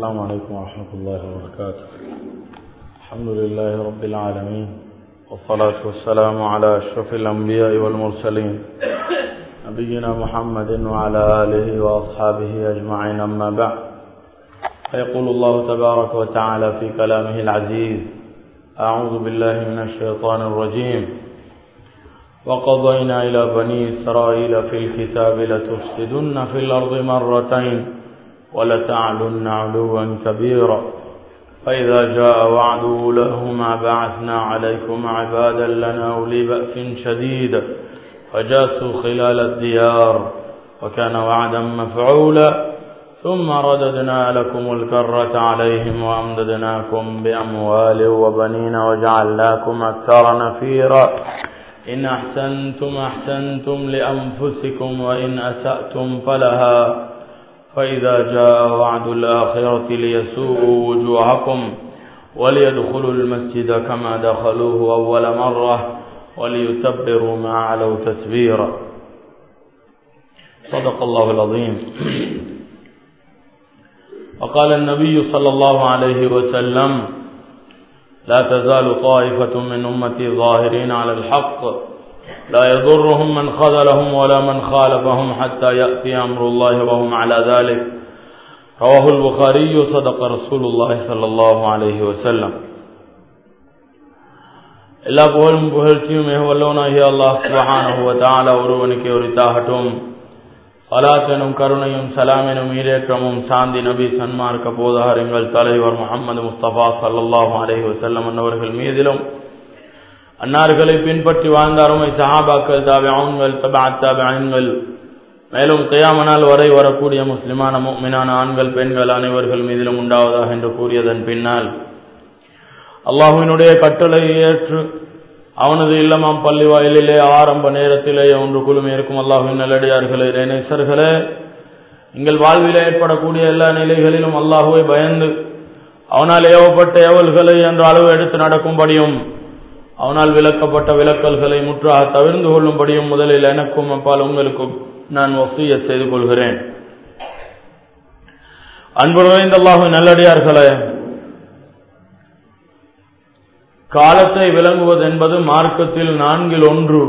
السلام عليكم ورحمة الله وبركاته الحمد لله رب العالمين والصلاة والسلام على أشرف الأنبياء والمرسلين نبينا محمد وعلى آله وأصحابه أجمعين أما بعد فيقول الله تبارك وتعالى في كلامه العزيز أعوذ بالله من الشيطان الرجيم وقضينا إلى بني إسرائيل في الكتاب لتفسدن في الأرض مرتين ولتعلن علوا كبيرا فإذا جاء وعد أولاهما بعثنا عليكم عبادا لنا أولي بأس شديد فجاسوا خلال الديار وكان وعدا مفعولا ثم رددنا لكم الكرة عليهم وأمددناكم بأموال وبنين وجعلناكم أكثر نفيرا إن أحسنتم أحسنتم لأنفسكم وإن أسأتم فلها فإذا جاء وعد الآخرة ليسوءوا وجوهكم وليدخلوا المسجد كما دخلوه أول مرة وليتبروا ما علوا تتبيرا صدق الله العظيم وقال النبي صلى الله عليه وسلم لا تزال طائفة من أمتي ظاهرين على الحق لا يضرهم من خذلهم ولا من خالفهم حتى يأتي أمر الله وهم على ذلك رواه البخاري صدق رسول الله صلى الله عليه وسلم எல்லா புகழும் புகழ்ச்சியும் மிக வல்லவனாகிய அல்லாஹ் சுபஹானஹு வ தஆலா ஒருவனுக்கு உரித்தாகட்டும் சலாத்தனும் கருணையும் சலாமெனும் ஈரேற்றமும் சாந்தி நபி சன்மார்க்க போதகர் எங்கள் தலைவர் முகமது முஸ்தபா சல்லாஹூ அலஹி வசல்லம் அன்னவர்கள் மீதிலும் அன்னார்களை பின்பற்றி வாழ்ந்த அருமை சஹாபாக்கள் தாபியான்கள் தபா தாபியான்கள் மேலும் கியாமனால் வரை வரக்கூடிய முஸ்லிமான மீனான ஆண்கள் பெண்கள் அனைவர்கள் மீதிலும் உண்டாவதாக என்று கூறியதன் பின்னால் அல்லாஹுவினுடைய கட்டளை ஏற்று அவனது இல்லமாம் பள்ளி வாயிலே ஆரம்ப நேரத்திலே ஒன்று குழுமி இருக்கும் அல்லாஹின் நல்லடியார்களே நேசர்களே எங்கள் வாழ்வில் ஏற்படக்கூடிய எல்லா நிலைகளிலும் அல்லாஹுவை பயந்து அவனால் ஏவப்பட்ட ஏவல்களை என்ற அளவு எடுத்து நடக்கும்படியும் அவனால் விளக்கப்பட்ட விளக்கல்களை முற்றாக தவிர்ந்து கொள்ளும்படியும் முதலில் எனக்கும் அப்பால் உங்களுக்கும் நான் வசூய செய்து கொள்கிறேன் அன்பு நிறைந்த அல்லாஹு நல்லடியார்களே காலத்தை விளங்குவது என்பது மார்க்கத்தில் நான்கில் ஒன்று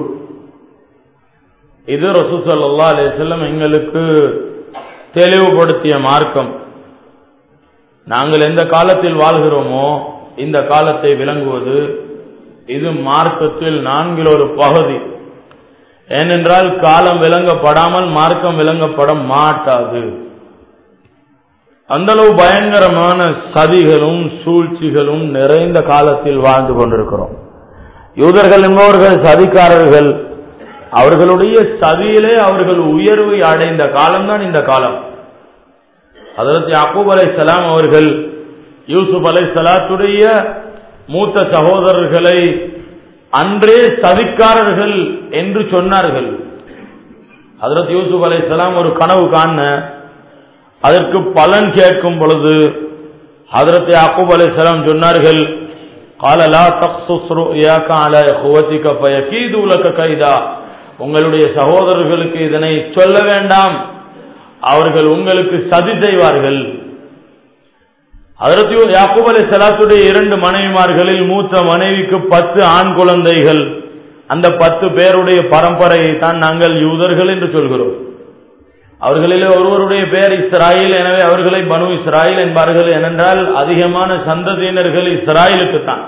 இது ரசூசல்லா அலே செல்லம் எங்களுக்கு தெளிவுபடுத்திய மார்க்கம் நாங்கள் எந்த காலத்தில் வாழ்கிறோமோ இந்த காலத்தை விளங்குவது இது மார்க்கத்தில் நான்கில் ஒரு பகுதி ஏனென்றால் காலம் விளங்கப்படாமல் மார்க்கம் விளங்கப்பட மாட்டாது அந்த அளவு பயங்கரமான சதிகளும் சூழ்ச்சிகளும் நிறைந்த காலத்தில் வாழ்ந்து கொண்டிருக்கிறோம் யூதர்கள் என்பவர்கள் சதிக்காரர்கள் அவர்களுடைய சதியிலே அவர்கள் உயர்வை அடைந்த காலம்தான் இந்த காலம் அதற்கு அக்கூப் அலை சலாம் அவர்கள் யூசுப் அலை சலாத்துடைய மூத்த சகோதரர்களை அன்றே சதிக்காரர்கள் என்று சொன்னார்கள் அதற்கு யூசுப் அலை சலாம் ஒரு கனவு காண அதற்கு பலன் கேட்கும் பொழுது ஹதரத் யாக்கூப் அலைஹிஸ்ஸலாம் சொன்னார்கள் قال لا تقصص رؤياك على اخوتك فيكيدوا لك كيدا உங்களுடைய சகோதரர்களுக்கு இதனை சொல்ல வேண்டாம் அவர்கள் உங்களுக்கு சதி செய்வார்கள் அதற்கு யாக்கூப் அலை சலாத்துடைய இரண்டு மனைவிமார்களில் மூத்த மனைவிக்கு பத்து ஆண் குழந்தைகள் அந்த பத்து பேருடைய பரம்பரையை தான் நாங்கள் யூதர்கள் என்று சொல்கிறோம் அவர்களிலே ஒருவருடைய பெயர் இஸ்ராயில் எனவே அவர்களை பனு இஸ்ராயில் என்பார்கள் ஏனென்றால் அதிகமான சந்ததியினர்கள் இஸ்ராயலுக்கு தான்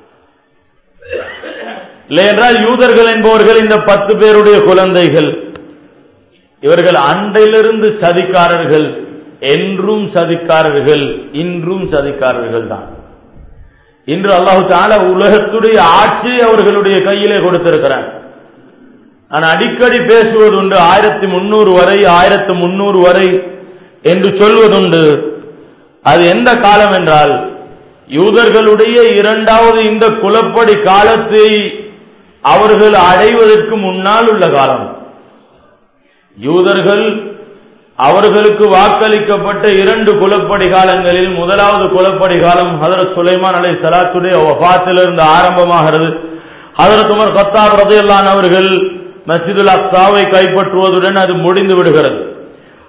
இல்லை என்றால் யூதர்கள் என்பவர்கள் இந்த பத்து பேருடைய குழந்தைகள் இவர்கள் அன்றையிலிருந்து சதிக்காரர்கள் என்றும் சதிக்காரர்கள் இன்றும் சதிக்காரர்கள் தான் இன்று அல்லாஹு தால உலகத்துடைய ஆட்சி அவர்களுடைய கையிலே கொடுத்திருக்கிறார் நான் அடிக்கடி பேசுவதுண்டு ஆயிரத்தி முன்னூறு வரை ஆயிரத்தி முன்னூறு வரை என்று சொல்வதுண்டு அது எந்த காலம் என்றால் யூதர்களுடைய இரண்டாவது இந்த குலப்படி காலத்தை அவர்கள் அடைவதற்கு முன்னால் உள்ள காலம் யூதர்கள் அவர்களுக்கு வாக்களிக்கப்பட்ட இரண்டு குலப்படி காலங்களில் முதலாவது குலப்படி காலம் ஹதரத் சுலைமான் அலை சலாத்துடைய வபாத்திலிருந்து ஆரம்பமாகிறது ஹதரத் உமர் கத்தாப் ரதையல்லான் அவர்கள் மசிதுல் அக்சாவை கைப்பற்றுவதுடன் அது முடிந்து விடுகிறது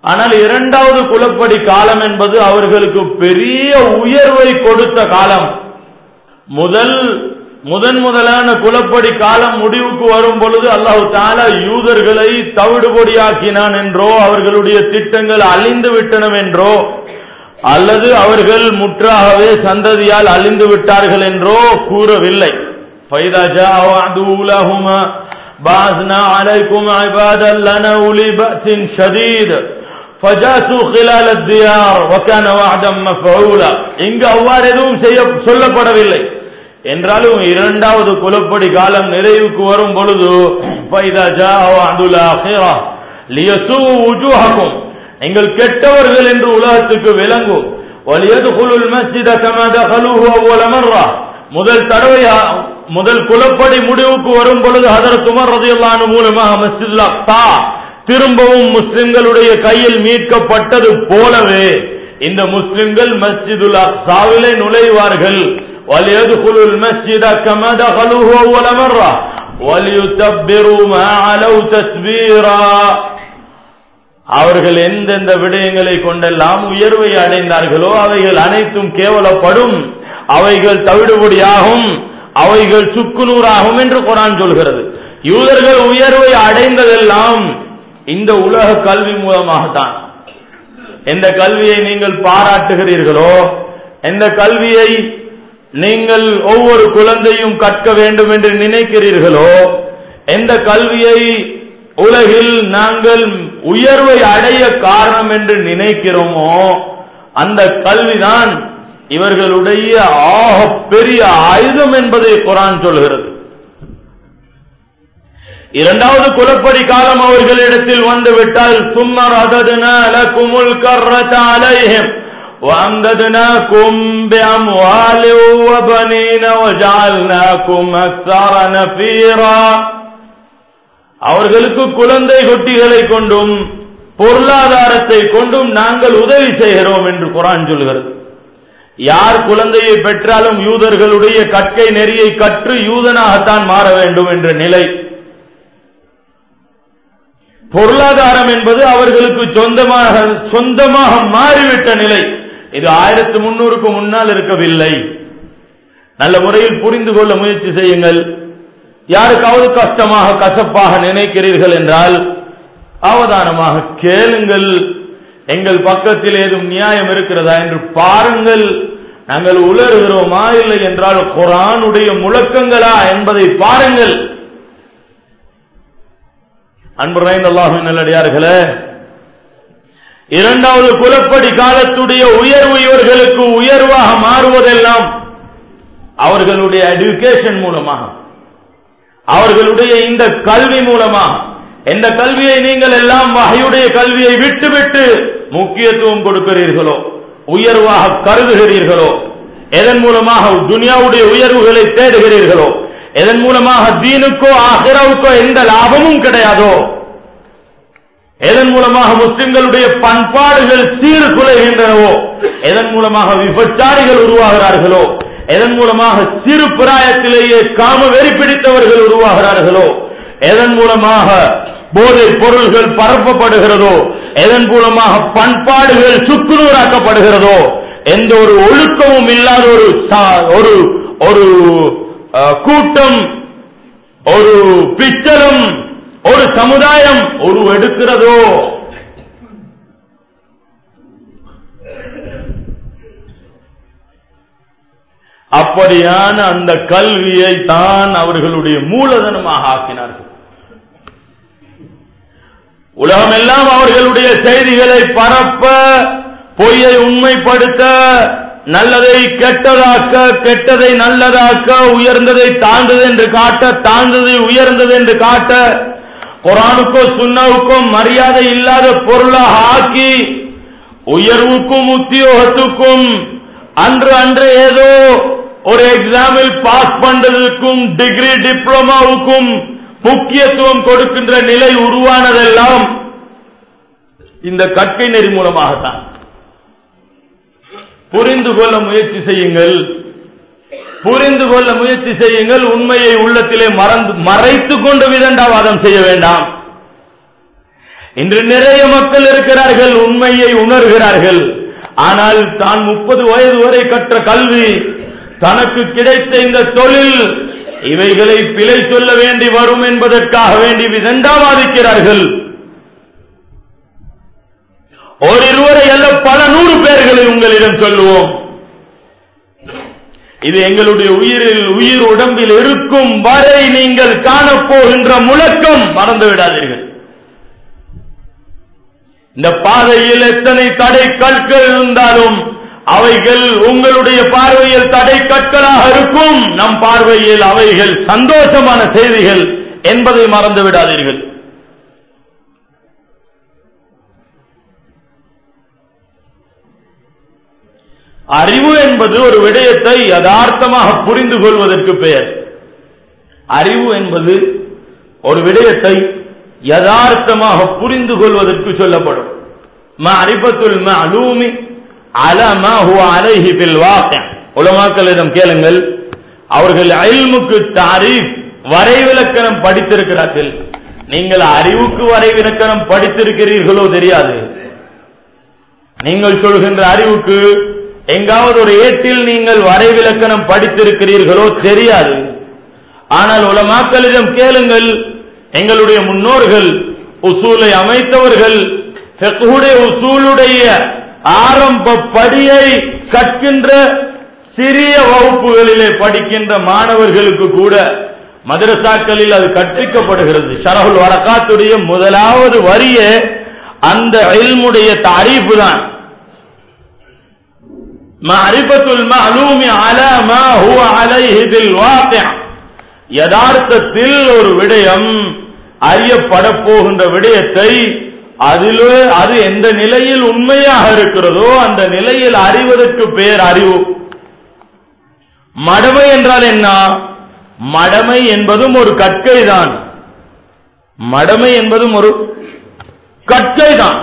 ஆனால் இரண்டாவது குலப்படி காலம் என்பது அவர்களுக்கு பெரிய உயர்வை கொடுத்த காலம் முதல் முதன் முதலான குலப்படி காலம் முடிவுக்கு வரும் பொழுது அல்லாஹு தாலா யூதர்களை தவிடுபொடியாக்கினான் என்றோ அவர்களுடைய திட்டங்கள் அழிந்து விட்டனவென்றோ அல்லது அவர்கள் முற்றாகவே சந்ததியால் அழிந்து விட்டார்கள் என்றோ கூறவில்லை فإذا جاء وعد أولاهما بعثنا عليكم عبادا لنا أولي بأس شديد فجاسوا خلال الديار وكان وعدا مفعولا இங்கு அவ்வாறு எதுவும் செய்ய சொல்லப்படவில்லை என்றாலும் இரண்டாவது குலப்படி காலம் நிறைவுக்கு வரும் பொழுது فإذا جاء وعد الآخرة ليسوء وجوهكم நீங்கள் கெட்டவர்கள் என்று உலகத்துக்கு விளங்கும் وَلْيَدْخُلُوا الْمَسْجِدَ كَمَا دَخَلُوهُ أَوَّلَ مرة முதல் தடவை முதல் குலப்படி முடிவுக்கு வரும் பொழுது ஹதரத் உமர் ரதியல்லானு மூலமாக மஸ்ஜிதுல் அக்ஸா திரும்பவும் முஸ்லிம்களுடைய கையில் மீட்கப்பட்டது போலவே இந்த முஸ்லிம்கள் மஸ்ஜிதுல் அக்ஸாவிலே நுழைவார்கள் وَلْيَدْخُلُوا الْمَسْجِدَ كَمَا دَخَلُوهُ أَوَّلَ مرة وَلْيُتَبِّرُوا مَا عَلَوْا تَتْبِيرًا அவர்கள் எந்தெந்த விடயங்களை கொண்டெல்லாம் உயர்வை அடைந்தார்களோ அவைகள் அனைத்தும் கேவலப்படும் அவைகள் தவிடுபடியாகும் அவைகள் சுக்குநூறாகும் என்று குரான் சொல்கிறது யூதர்கள் உயர்வை அடைந்ததெல்லாம் இந்த உலக கல்வி மூலமாகத்தான் எந்த கல்வியை நீங்கள் பாராட்டுகிறீர்களோ எந்த கல்வியை நீங்கள் ஒவ்வொரு குழந்தையும் கற்க வேண்டும் என்று நினைக்கிறீர்களோ எந்த கல்வியை உலகில் நாங்கள் உயர்வை அடைய காரணம் என்று நினைக்கிறோமோ அந்த கல்விதான் இவர்களுடைய ஆக பெரிய ஆயுதம் என்பதை குரான் சொல்கிறது இரண்டாவது குலப்படி காலம் அவர்களிடத்தில் வந்து விட்டால் சும்மர் அததுனா லகுமுல் கர்ரத அலைஹிம் وأمددناكم بأموال وبنين وجعلناكم أكثر نفيرا அவர்களுக்கு குழந்தை குட்டிகளை கொண்டும் பொருளாதாரத்தை கொண்டும் நாங்கள் உதவி செய்கிறோம் என்று குரான் சொல்கிறது யார் குழந்தையை பெற்றாலும் யூதர்களுடைய கற்கை நெறியை கற்று யூதனாகத்தான் மாற வேண்டும் என்ற நிலை பொருளாதாரம் என்பது அவர்களுக்கு சொந்தமாக சொந்தமாக மாறிவிட்ட நிலை இது ஆயிரத்தி முன்னூறுக்கு முன்னால் இருக்கவில்லை நல்ல முறையில் புரிந்து கொள்ள முயற்சி செய்யுங்கள் யாருக்காவது கஷ்டமாக கசப்பாக நினைக்கிறீர்கள் என்றால் அவதானமாக கேளுங்கள் எங்கள் பக்கத்தில் ஏதும் நியாயம் இருக்கிறதா என்று பாருங்கள் நாங்கள் உலருகிறோமா இல்லை என்றால் குரானுடைய முழக்கங்களா என்பதை பாருங்கள் அன்பு அல்லாஹின் நல்லடியார்களே இரண்டாவது குலப்படி காலத்துடைய உயர்வு இவர்களுக்கு உயர்வாக மாறுவதெல்லாம் அவர்களுடைய எடுகேஷன் மூலமாக அவர்களுடைய இந்த கல்வி மூலமாக எந்த கல்வியை நீங்கள் எல்லாம் வகையுடைய கல்வியை விட்டுவிட்டு முக்கியத்துவம் கொடுக்கிறீர்களோ உயர்வாக கருதுகிறீர்களோ எதன் மூலமாக துனியாவுடைய உயர்வுகளை தேடுகிறீர்களோ எதன் மூலமாக தீனுக்கோ ஆஹிராவுக்கோ எந்த லாபமும் கிடையாதோ எதன் மூலமாக முஸ்லிம்களுடைய பண்பாடுகள் சீர்குலைகின்றனவோ எதன் மூலமாக விபச்சாரிகள் உருவாகிறார்களோ எதன் மூலமாக சிறு பிராயத்திலேயே காம வெறி பிடித்தவர்கள் உருவாகிறார்களோ எதன் மூலமாக போதை பொருள்கள் பரப்பப்படுகிறதோ எதன் மூலமாக பண்பாடுகள் சுக்குநூறாக்கப்படுகிறதோ எந்த ஒரு ஒழுக்கமும் இல்லாத ஒரு ஒரு ஒரு கூட்டம் ஒரு பிச்சலும் ஒரு சமுதாயம் ஒரு எடுக்கிறதோ அப்படியான அந்த கல்வியை தான் அவர்களுடைய மூலதனமாக ஆக்கினார்கள் உலகமெல்லாம் அவர்களுடைய செய்திகளை பரப்ப பொய்யை உண்மைப்படுத்த நல்லதை கெட்டதாக்க கெட்டதை நல்லதாக்க உயர்ந்ததை தாழ்ந்தது என்று காட்ட தாழ்ந்ததை உயர்ந்தது என்று காட்ட குரானுக்கோ சுண்ணாவுக்கோ மரியாதை இல்லாத பொருளாக ஆக்கி உயர்வுக்கும் உத்தியோகத்துக்கும் அன்று அன்று ஏதோ ஒரு எக்ஸாமில் பாஸ் பண்றதுக்கும் டிகிரி டிப்ளமாவுக்கும் முக்கியத்துவம் கொடுக்கின்ற நிலை உருவானதெல்லாம் இந்த கற்கை நெறி மூலமாகத்தான் புரிந்து கொள்ள முயற்சி செய்யுங்கள் புரிந்து கொள்ள முயற்சி செய்யுங்கள் உண்மையை உள்ளத்திலே மறந்து மறைத்துக் கொண்டு விதண்டாவாதம் செய்ய வேண்டாம் இன்று நிறைய மக்கள் இருக்கிறார்கள் உண்மையை உணர்கிறார்கள் ஆனால் தான் முப்பது வயது வரை கற்ற கல்வி தனக்கு கிடைத்த இந்த தொழில் இவைகளை பிழை சொல்ல வேண்டி வரும் என்பதற்காக வேண்டி விதண்டாவாதிக்கிறார்கள் ஓரிருவரை அல்ல பல நூறு பேர்களை உங்களிடம் சொல்லுவோம் இது எங்களுடைய உயிரில் உயிர் உடம்பில் இருக்கும் வரை நீங்கள் காணப்போகின்ற முழக்கம் மறந்து விடாதீர்கள் இந்த பாதையில் எத்தனை தடை கற்கள் இருந்தாலும் அவைகள் உங்களுடைய பார்வையில் தடை கற்களாக இருக்கும் நம் பார்வையில் அவைகள் சந்தோஷமான செய்திகள் என்பதை மறந்து விடாதீர்கள் அறிவு என்பது ஒரு விடயத்தை யதார்த்தமாக புரிந்து கொள்வதற்கு பெயர் அறிவு என்பது ஒரு விடயத்தை யதார்த்தமாக புரிந்து கொள்வதற்கு சொல்லப்படும் அறிபத்துல் மஅலூமி அலா மா ஹுவ அலைஹி ஃபில் வாக்கி உலமாக்களிடம் கேளுங்கள் அவர்கள் அல்முக்கு தாரீஃப் வரைவிலக்கணம் படித்திருக்கிறார்கள் நீங்கள் அறிவுக்கு வரைவிலக்கணம் படித்திருக்கிறீர்களோ தெரியாது நீங்கள் சொல்கின்ற அறிவுக்கு எங்காவது ஒரு ஏட்டில் நீங்கள் வரைவிலக்கணம் படித்திருக்கிறீர்களோ தெரியாது ஆனால் உலமாக்களிடம் கேளுங்கள் எங்களுடைய முன்னோர்கள் உசூலை அமைத்தவர்கள் ஃபெக்குடைய உசூலுடைய ஆரம்ப படியை கற்கின்ற சிறிய வகுப்புகளிலே படிக்கின்ற மாணவர்களுக்கு கூட மதரசாக்களில் அது கற்பிக்கப்படுகிறது ஷரஹுல் வரகாத்துடைய முதலாவது வரிய அந்த இல்முடைய தாரீஃபு தான் மஅரிபத்துல் மஅலூமி அலா மா ஹுவ அலைஹி பில் வாக்கி' யதார்த்தத்தில் ஒரு விடயம் அறியப்பட போகின்ற விடயத்தை அதிலே அது எந்த நிலையில் உண்மையாக இருக்கிறதோ அந்த நிலையில் அறிவதற்கு பெயர் அறிவு மடமை என்றால் என்ன மடமை என்பதும் ஒரு கற்கை தான் மடமை என்பதும் ஒரு கற்கை தான்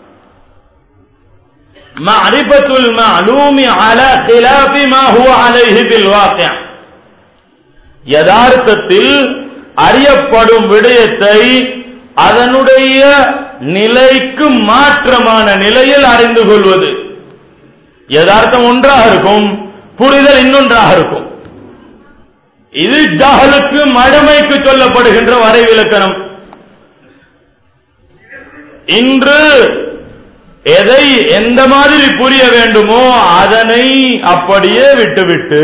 معرفة المعلوم على خلاف ما هو عليه بالواقع யதார்த்தத்தில் அறியப்படும் விடயத்தை அதனுடைய நிலைக்கு மாற்றமான நிலையில் அறிந்து கொள்வது யதார்த்தம் ஒன்றாக இருக்கும் புரிதல் இன்னொன்றாக இருக்கும் இது ஜஹலுக்கு மடமைக்கு சொல்லப்படுகின்ற வரைவிலக்கணம் இன்று எதை எந்த மாதிரி புரிய வேண்டுமோ அதனை அப்படியே விட்டுவிட்டு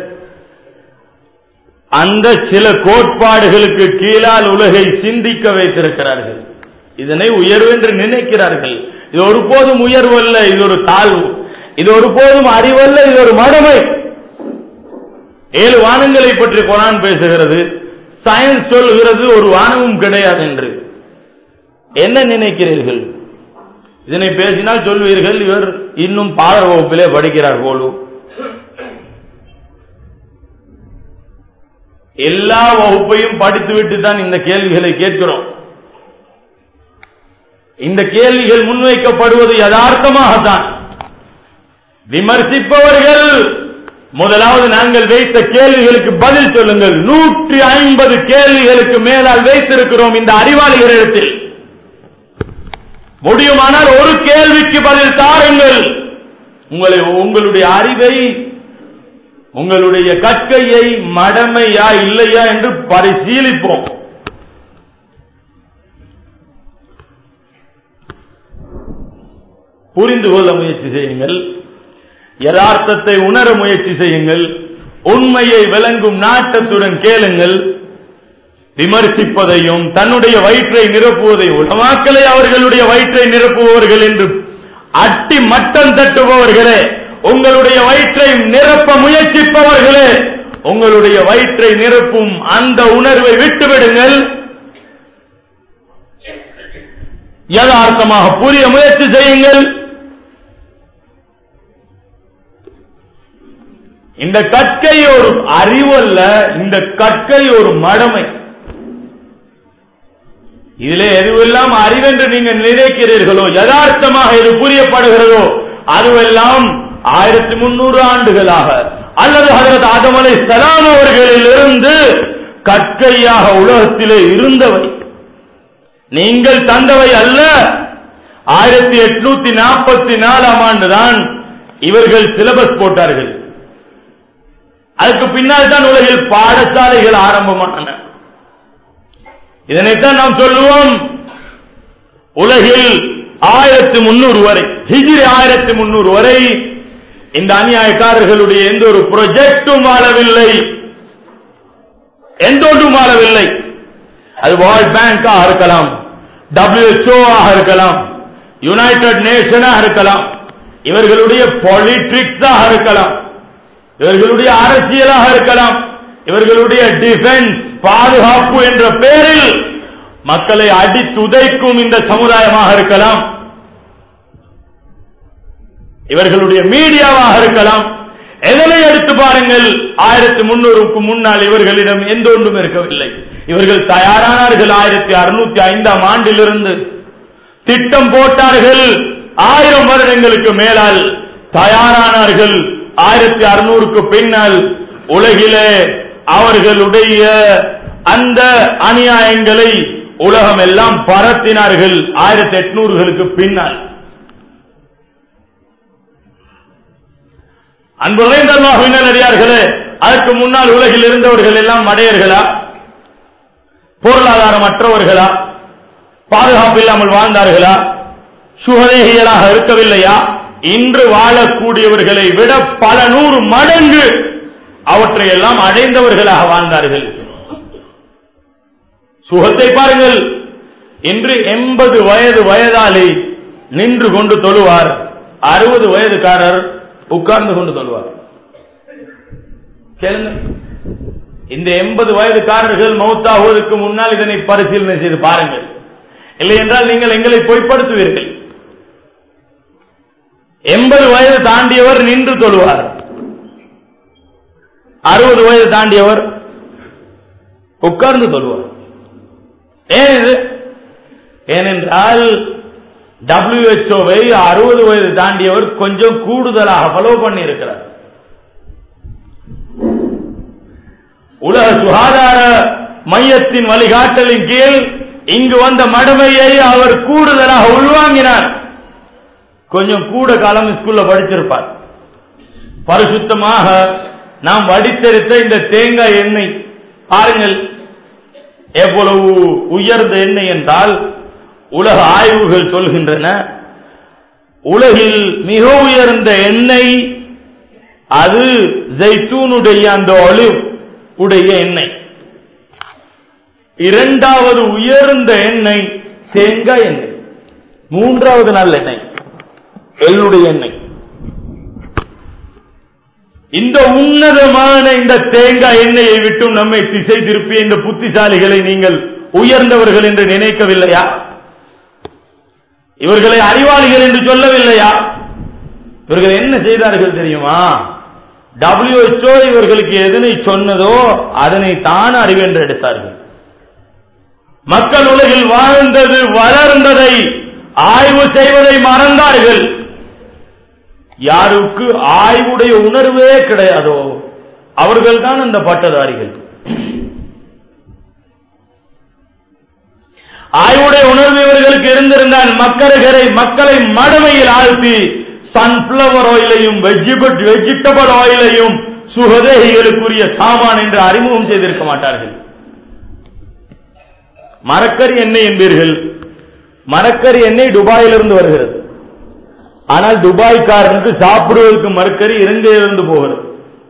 அந்த சில கோட்பாடுகளுக்கு கீழால் உலகை சிந்திக்க வைத்திருக்கிறார்கள் இதனை உயர்வு என்று நினைக்கிறார்கள் இது ஒருபோதும் உயர்வு அல்ல இது ஒரு தாழ்வு இது ஒருபோதும் அறிவல்ல இது ஒரு மடமை ஏழு வானங்களை பற்றி குரான் பேசுகிறது சயின்ஸ் சொல்கிறது ஒரு வானமும் கிடையாது என்று என்ன நினைக்கிறீர்கள் இதனை பேசினால் சொல்வீர்கள் இவர் இன்னும் பாட வகுப்பிலே படிக்கிறார் போலும் எல்லா வகுப்பையும் படித்துவிட்டு தான் இந்த கேள்விகளை கேட்கிறோம் இந்த கேள்விகள் முன்வைக்கப்படுவது யதார்த்தமாகத்தான் விமர்சிப்பவர்கள் முதலாவது நாங்கள் வைத்த கேள்விகளுக்கு பதில் சொல்லுங்கள் நூற்றி ஐம்பது கேள்விகளுக்கு மேலால் வைத்திருக்கிறோம் இந்த அறிவாளிகளிடத்தில் முடியுமானால் ஒரு கேள்விக்கு பதில் தாருங்கள் உங்களை உங்களுடைய அறிவை உங்களுடைய கற்கையை மடமையா இல்லையா என்று பரிசீலிப்போம் புரிந்து கொள்ள முயற்சி செய்யுங்கள் யதார்த்தத்தை உணர முயற்சி செய்யுங்கள் உண்மையை விளங்கும் நாட்டத்துடன் கேளுங்கள் விமர்சிப்பதையும் தன்னுடைய வயிற்றை நிரப்புவதையும் உலமாக்களை அவர்களுடைய வயிற்றை நிரப்புபவர்கள் என்று அட்டி மட்டம் தட்டுபவர்களே உங்களுடைய வயிற்றை நிரப்ப முயற்சிப்பவர்களே உங்களுடைய வயிற்றை நிரப்பும் அந்த உணர்வை விட்டுவிடுங்கள் யதார்த்தமாக புரிய முயற்சி செய்யுங்கள் இந்த கற்கை ஒரு அறிவல்ல இந்த கற்கை ஒரு மடமை இதிலே எதுவெல்லாம் அறிவென்று நீங்கள் நினைக்கிறீர்களோ யதார்த்தமாக எது புரியப்படுகிறதோ அதுவெல்லாம் ஆயிரத்தி முன்னூறு ஆண்டுகளாக அல்லது ஹதரத் ஆதம் அலை சலாம் அவர்களிலிருந்து கற்கையாக உலகத்திலே இருந்தவை நீங்கள் தந்தவை அல்ல ஆயிரத்தி எட்நூத்தி நாற்பத்தி நாலாம் ஆண்டு தான் இவர்கள் சிலபஸ் போட்டார்கள் அதுக்கு பின்னால் தான் உலகில் பாடசாலைகள் ஆரம்பமானன இதனைத்தான் நாம் சொல்லுவோம் உலகில் ஆயிரத்தி முன்னூறு வரை ஹிஜ்ரி ஆயிரத்தி முன்னூறு வரை இந்த அநியாயக்காரர்களுடைய எந்த ஒரு ப்ரொஜெக்டும் வாழவில்லை எந்த ஒன்றும் வாழவில்லை அது வேர்ல்ட் பேங்காக இருக்கலாம் டபிள்யூஹெச்ஓ ஆக இருக்கலாம் யுனைடெட் நேஷனாக இருக்கலாம் இவர்களுடைய பாலிடிக்ஸாக இருக்கலாம் இவர்களுடைய அரசியலாக இருக்கலாம் இவர்களுடைய டிஃபென்ஸ் பாதுகாப்பு என்ற பெயரில் மக்களை அடித்துதைக்கும் இந்த சமுதாயமாக இருக்கலாம் இவர்களுடைய மீடியாவாக இருக்கலாம் எதனை எடுத்து பாருங்கள் ஆயிரத்தி முன்னூறுக்கு முன்னால் இவர்களிடம் எந்த ஒன்றும் இருக்கவில்லை இவர்கள் தயாரானார்கள் ஆயிரத்தி அறுநூத்தி ஐந்தாம் ஆண்டிலிருந்து திட்டம் போட்டார்கள் ஆயிரம் வருடங்களுக்கு மேலால் தயாரானார்கள் ஆயிரத்தி அறுநூறுக்கு பின்னால் உலகிலே அவர்களுடைய அந்த அநியாயங்களை உலகம் எல்லாம் பரத்தினார்கள் ஆயிரத்தி எட்நூறுகளுக்கு பின்னால் அன்பு நடிகார்களே அதற்கு முன்னால் உலகில் இருந்தவர்கள் எல்லாம் மடையர்களா பொருளாதாரமற்றவர்களா பாதுகாப்பு இல்லாமல் வாழ்ந்தார்களா சுகதேகியலாக இருக்கவில்லையா இன்று வாழக்கூடியவர்களை விட பல நூறு மடங்கு அவற்றை எல்லாம் அடைந்தவர்களாக வாழ்ந்தார்கள் சுகத்தை பாருங்கள் இன்று எண்பது வயது வயதாளி நின்று கொண்டு தொழுவார் அறுபது வயதுக்காரர் உட்கார்ந்து கொண்டு தொழுவார் கேளுங்க இந்த எண்பது வயதுக்காரர்கள் மௌத்தாகுவதற்கு முன்னால் இதனை பரிசீலனை செய்து பாருங்கள் இல்லை என்றால் நீங்கள் எங்களை பொய்ப்படுத்துவீர்கள் எண்பது வயது தாண்டியவர் நின்று தொழுவார் அறுபது வயது தாண்டியவர் உட்கார்ந்து தொழுவார் ஏன் இது ஏனென்றால் டபிள்யூஹெச்ஓவை அறுபது வயது தாண்டியவர் கொஞ்சம் கூடுதலாக ஃபாலோ பண்ணி இருக்கிறார் உலக சுகாதார மையத்தின் வழிகாட்டலின் கீழ் இங்கு வந்த மடமையை அவர் கூடுதலாக உள்வாங்கினார் கொஞ்சம் கூட காலம் ஸ்கூல்ல படிச்சிருப்பார் பரிசுத்தமாக நாம் வடித்தெடுத்த இந்த தேங்காய் எண்ணெய் பாருங்கள் எவ்வளவு உயர்ந்த எண்ணெய் என்றால் உலக ஆய்வுகள் சொல்கின்றன உலகில் மிக உயர்ந்த எண்ணெய் அது ஜெய்தூனுடைய அந்த ஒலிவ் உடைய எண்ணெய் இரண்டாவது உயர்ந்த எண்ணெய் தேங்காய் எண்ணெய் மூன்றாவது நல்லெண்ணெய் எள்ளுடைய எண்ணெய் இந்த உன்னதமான இந்த தேங்காய் எண்ணெயை விட்டும் நம்மை திசை திருப்பிய இந்த புத்திசாலிகளை நீங்கள் உயர்ந்தவர்கள் என்று நினைக்கவில்லையா இவர்களை அறிவாளிகள் என்று சொல்லவில்லையா இவர்கள் என்ன செய்தார்கள் தெரியுமா டபிள்யூஹெச்ஓ இவர்களுக்கு எதனை சொன்னதோ அதனை தான் அறிவென்று எடுத்தார்கள் மக்கள் உலகில் வாழ்ந்தது வளர்ந்ததை ஆய்வு செய்வதை மறந்தார்கள் யாருக்கு ஆய்வுடைய உணர்வே கிடையாதோ அவர்கள் தான் அந்த பட்டதாரிகள் ஆய்வுடைய உணர்வு இவர்களுக்கு இருந்திருந்தால் மக்களுகளை மக்களை மடமையில் ஆழ்த்தி சன்ஃபிளவர் ஆயிலையும் வெஜிடபிள் ஆயிலையும் சுகதேகிகளுக்குரிய சாமான் என்று அறிமுகம் செய்திருக்க மாட்டார்கள் மரக்கறி எண்ணெய் என்பீர்கள் மரக்கறி எண்ணெய் துபாயிலிருந்து வருகிறது ஆனால் துபாய்க்காரனுக்கு சாப்பிடுவதற்கு மரக்கறி இலங்கையிலிருந்து போகிறது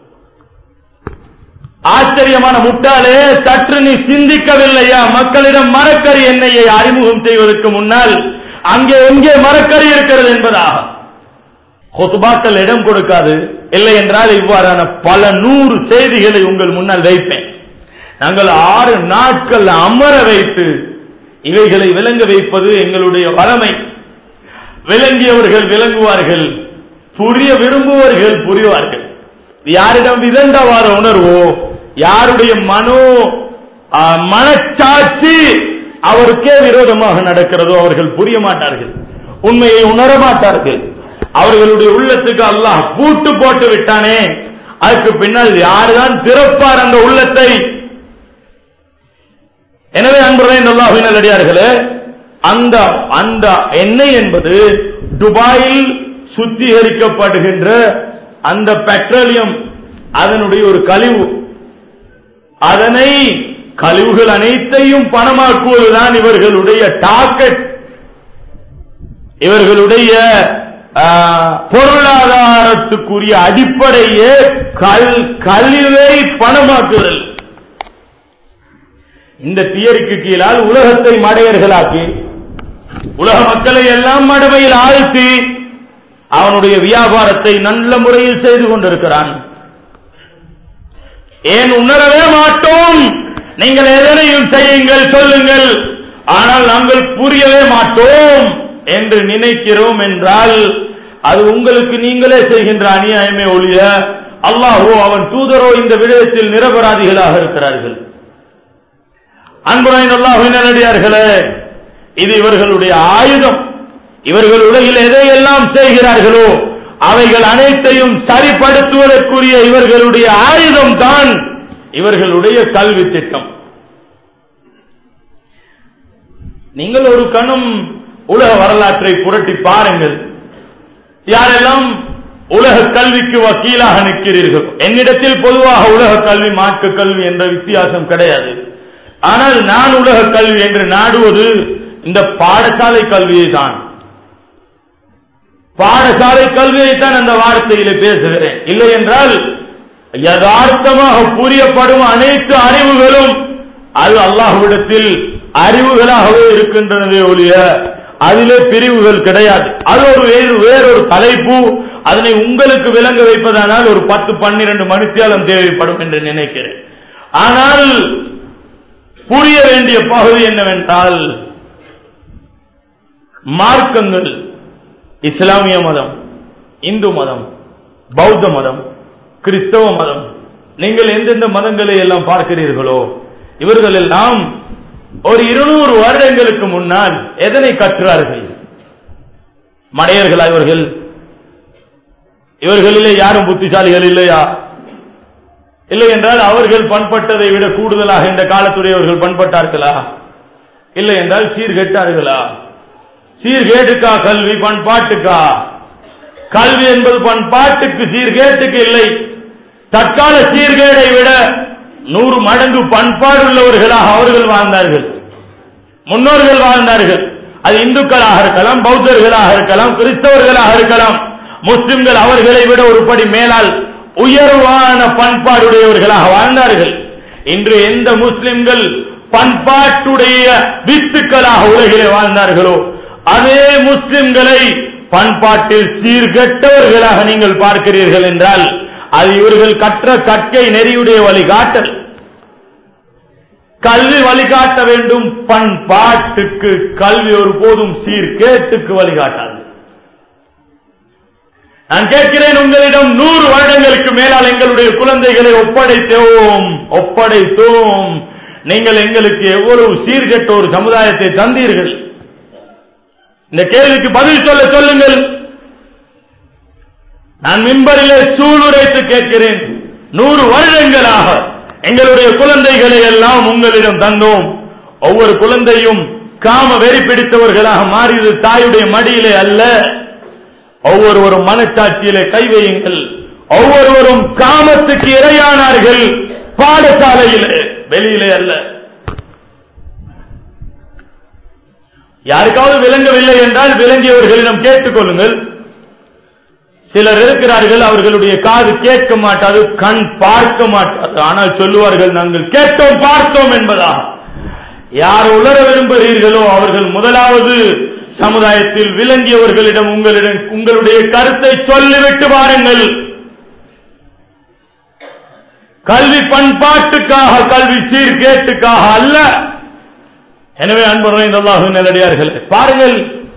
ஆச்சரியமான முட்டாளே சற்று நீ சிந்திக்கவில்லையா மக்களிடம் மரக்கறி எண்ணெயை அறிமுகம் செய்வதற்கு முன்னால் அங்கே எங்கே மரக்கறி இருக்கிறது என்பதாக கொசுபாக்கள் இடம் கொடுக்காது இல்லை என்றால் இவ்வாறான பல நூறு செய்திகளை உங்கள் முன்னால் வைப்பேன் நாங்கள் ஆறு நாட்கள் அமர வைத்து இவைகளை விளங்க வைப்பது எங்களுடைய வளமை விளங்கியவர்கள் விளங்குவார்கள் புரிய விரும்புவர்கள் புரிவார்கள் யாரிடம் விதண்டவாத உணர்வோ யாருடைய மனோ ஆ, மனச்சாட்சி அவருக்கே விரோதமாக நடக்கிறதோ அவர்கள் புரிய மாட்டார்கள் உண்மையை உணர மாட்டார்கள் அவர்களுடைய உள்ளத்துக்கு அல்லாஹ் பூட்டு போட்டு விட்டானே அதுக்கு பின்னால் யாருதான் திறப்பார் அந்த உள்ளத்தை எனவே அன்புடன் அல்லாஹின் அடியார்களே அந்த அந்த எண்ணெய் என்பது துபாயில் சுத்திகரிக்கப்படுகின்ற அந்த பெட்ரோலியம் அதனுடைய ஒரு கழிவு அதனை கழிவுகள் அனைத்தையும் பணமாக்குவதுதான் இவர்களுடைய டார்கெட் இவர்களுடைய பொருளாதாரத்துக்குரிய அடிப்படையே கல் கழிவை பணமாக்குதல் இந்த தியரிக்கு கீழால் உலகத்தை மடையர்களாக்கி உலக மக்களை எல்லாம் மடமையில் ஆழ்த்தி அவனுடைய வியாபாரத்தை நல்ல முறையில் செய்து கொண்டிருக்கிறான் ஏன் உணரவே மாட்டோம் நீங்கள் எதனையும் செய்யுங்கள் சொல்லுங்கள் ஆனால் நாங்கள் புரியவே மாட்டோம் என்று நினைக்கிறோம் என்றால் அது உங்களுக்கு நீங்களே செய்கின்ற அநியாயமே ஒழிய அல்லாஹோ அவன் தூதரோ இந்த விடயத்தில் நிரபராதிகளாக இருக்கிறார்கள் அன்புராயின் அல்லாஹின் நல்லடியார்களே இது இவர்களுடைய ஆயுதம் இவர்கள் உலகில் எதையெல்லாம் செய்கிறார்களோ அவைகள் அனைத்தையும் சரிப்படுத்துவதற்குரிய இவர்களுடைய ஆயுதம் தான் இவர்களுடைய கல்வி திட்டம் நீங்கள் ஒரு கணம் உலக வரலாற்றை புரட்டி பாருங்கள் யாரெல்லாம் உலக கல்விக்கு வக்கீலாக நிற்கிறீர்கள் என்னிடத்தில் பொதுவாக உலக கல்வி மாற்று கல்வி என்ற வித்தியாசம் கிடையாது ஆனால் நான் உலக கல்வி என்று நாடுவது இந்த பாடசாலை கல்வியை தான் பாடசாலை கல்வியை தான் அந்த வார்த்தையில பேசுகிறேன் இல்லை என்றால் யதார்த்தமாக புரியப்படும் அனைத்து அறிவுகளும் அது அல்லாஹ்விடத்தில் அறிவுகளாகவே இருக்கின்றனவே ஒழிய அதிலே பிரிவுகள் கிடையாது அது ஒரு வேறு வேறொரு தலைப்பு அதனை உங்களுக்கு விளங்க வைப்பதானால் ஒரு பத்து பன்னிரண்டு மணித்தியாலம் தேவைப்படும் என்று நினைக்கிறேன் ஆனால் புரிய வேண்டிய பகுதி என்னவென்றால் மார்க்கங்கள் இஸ்லாமிய மதம் இந்து மதம் பௌத்த மதம் கிறிஸ்தவ மதம் நீங்கள் எந்தெந்த மதங்களை எல்லாம் பார்க்கிறீர்களோ இவர்கள் எல்லாம் ஒரு இருநூறு வருடங்களுக்கு முன்னால் எதனை கற்றார்கள் மடையர்களா இவர்கள் இவர்களிலே யாரும் புத்திசாலிகள் இல்லையா இல்லை என்றால் அவர்கள் பண்பட்டதை விட கூடுதலாக இந்த காலத்துடையவர்கள் பண்பட்டார்களா இல்லை என்றால் சீர்கெட்டார்களா சீர்கேட்டுக்கா கல்வி பண்பாட்டுக்கா கல்வி என்பது பண்பாட்டுக்கு சீர்கேட்டுக்கு இல்லை தற்கால சீர்கேடை விட நூறு மடங்கு பண்பாடு உள்ளவர்களாக அவர்கள் வாழ்ந்தார்கள் முன்னோர்கள் வாழ்ந்தார்கள் அது இந்துக்களாக இருக்கலாம் பௌத்தர்களாக இருக்கலாம் கிறிஸ்தவர்களாக இருக்கலாம் முஸ்லிம்கள் அவர்களை விட ஒரு படி மேலால் உயர்வான பண்பாடுடையவர்களாக வாழ்ந்தார்கள் இன்று எந்த முஸ்லிம்கள் பண்பாட்டுடைய வித்துக்களாக உலகிலே வாழ்ந்தார்களோ அதே முஸ்லிம்களை பண்பாட்டில் சீர்கெட்டவர்களாக நீங்கள் பார்க்கிறீர்கள் என்றால் அது இவர்கள் கற்ற கற்கை நெறியுடைய வழிகாட்டல் கல்வி வழிகாட்ட வேண்டும் பண்பாட்டுக்கு கல்வி ஒருபோதும் சீர்கேட்டுக்கு வழிகாட்டாது நான் கேட்கிறேன் உங்களிடம் நூறு வருடங்களுக்கு மேலால் எங்களுடைய குழந்தைகளை ஒப்படைத்தோம் ஒப்படைத்தோம் நீங்கள் எங்களுக்கு எவ்வளவு சீர்கெட்ட ஒரு சமுதாயத்தை தந்தீர்கள் இந்த கேள்விக்கு பதில் சொல்ல சொல்லுங்கள் நான் மின்பரிலே சூளுரைத்து கேட்கிறேன் நூறு வருடங்களாக எங்களுடைய குழந்தைகளை எல்லாம் உங்களிடம் தந்தோம் ஒவ்வொரு குழந்தையும் காம வெறி பிடித்தவர்களாக மாறியது தாயுடைய மடியிலே அல்ல ஒவ்வொருவரும் மனச்சாட்சியிலே கை வையுங்கள் ஒவ்வொருவரும் காமத்துக்கு இரையானார்கள் பாடசாலையிலே வெளியிலே அல்ல யாருக்காவது விளங்கவில்லை என்றால் விளங்கியவர்களிடம் கேட்டுக்கொள்ளுங்கள் சிலர் இருக்கிறார்கள் அவர்களுடைய காது கேட்க மாட்டாது கண் பார்க்க மாட்டாது ஆனால் சொல்லுவார்கள் நாங்கள் கேட்டோம் பார்த்தோம் என்பதா யார் உலர விரும்புகிறீர்களோ அவர்கள் முதலாவது சமுதாயத்தில் விளங்கியவர்களிடம் உங்களிடம் உங்களுடைய கருத்தை சொல்லிவிட்டு வாருங்கள் கல்வி பண்பாட்டுக்காக கல்வி சீர்கேட்டுக்காக அல்ல எனவே அன்புரை நல்லாக நல்லடியார்கள் பாருங்கள்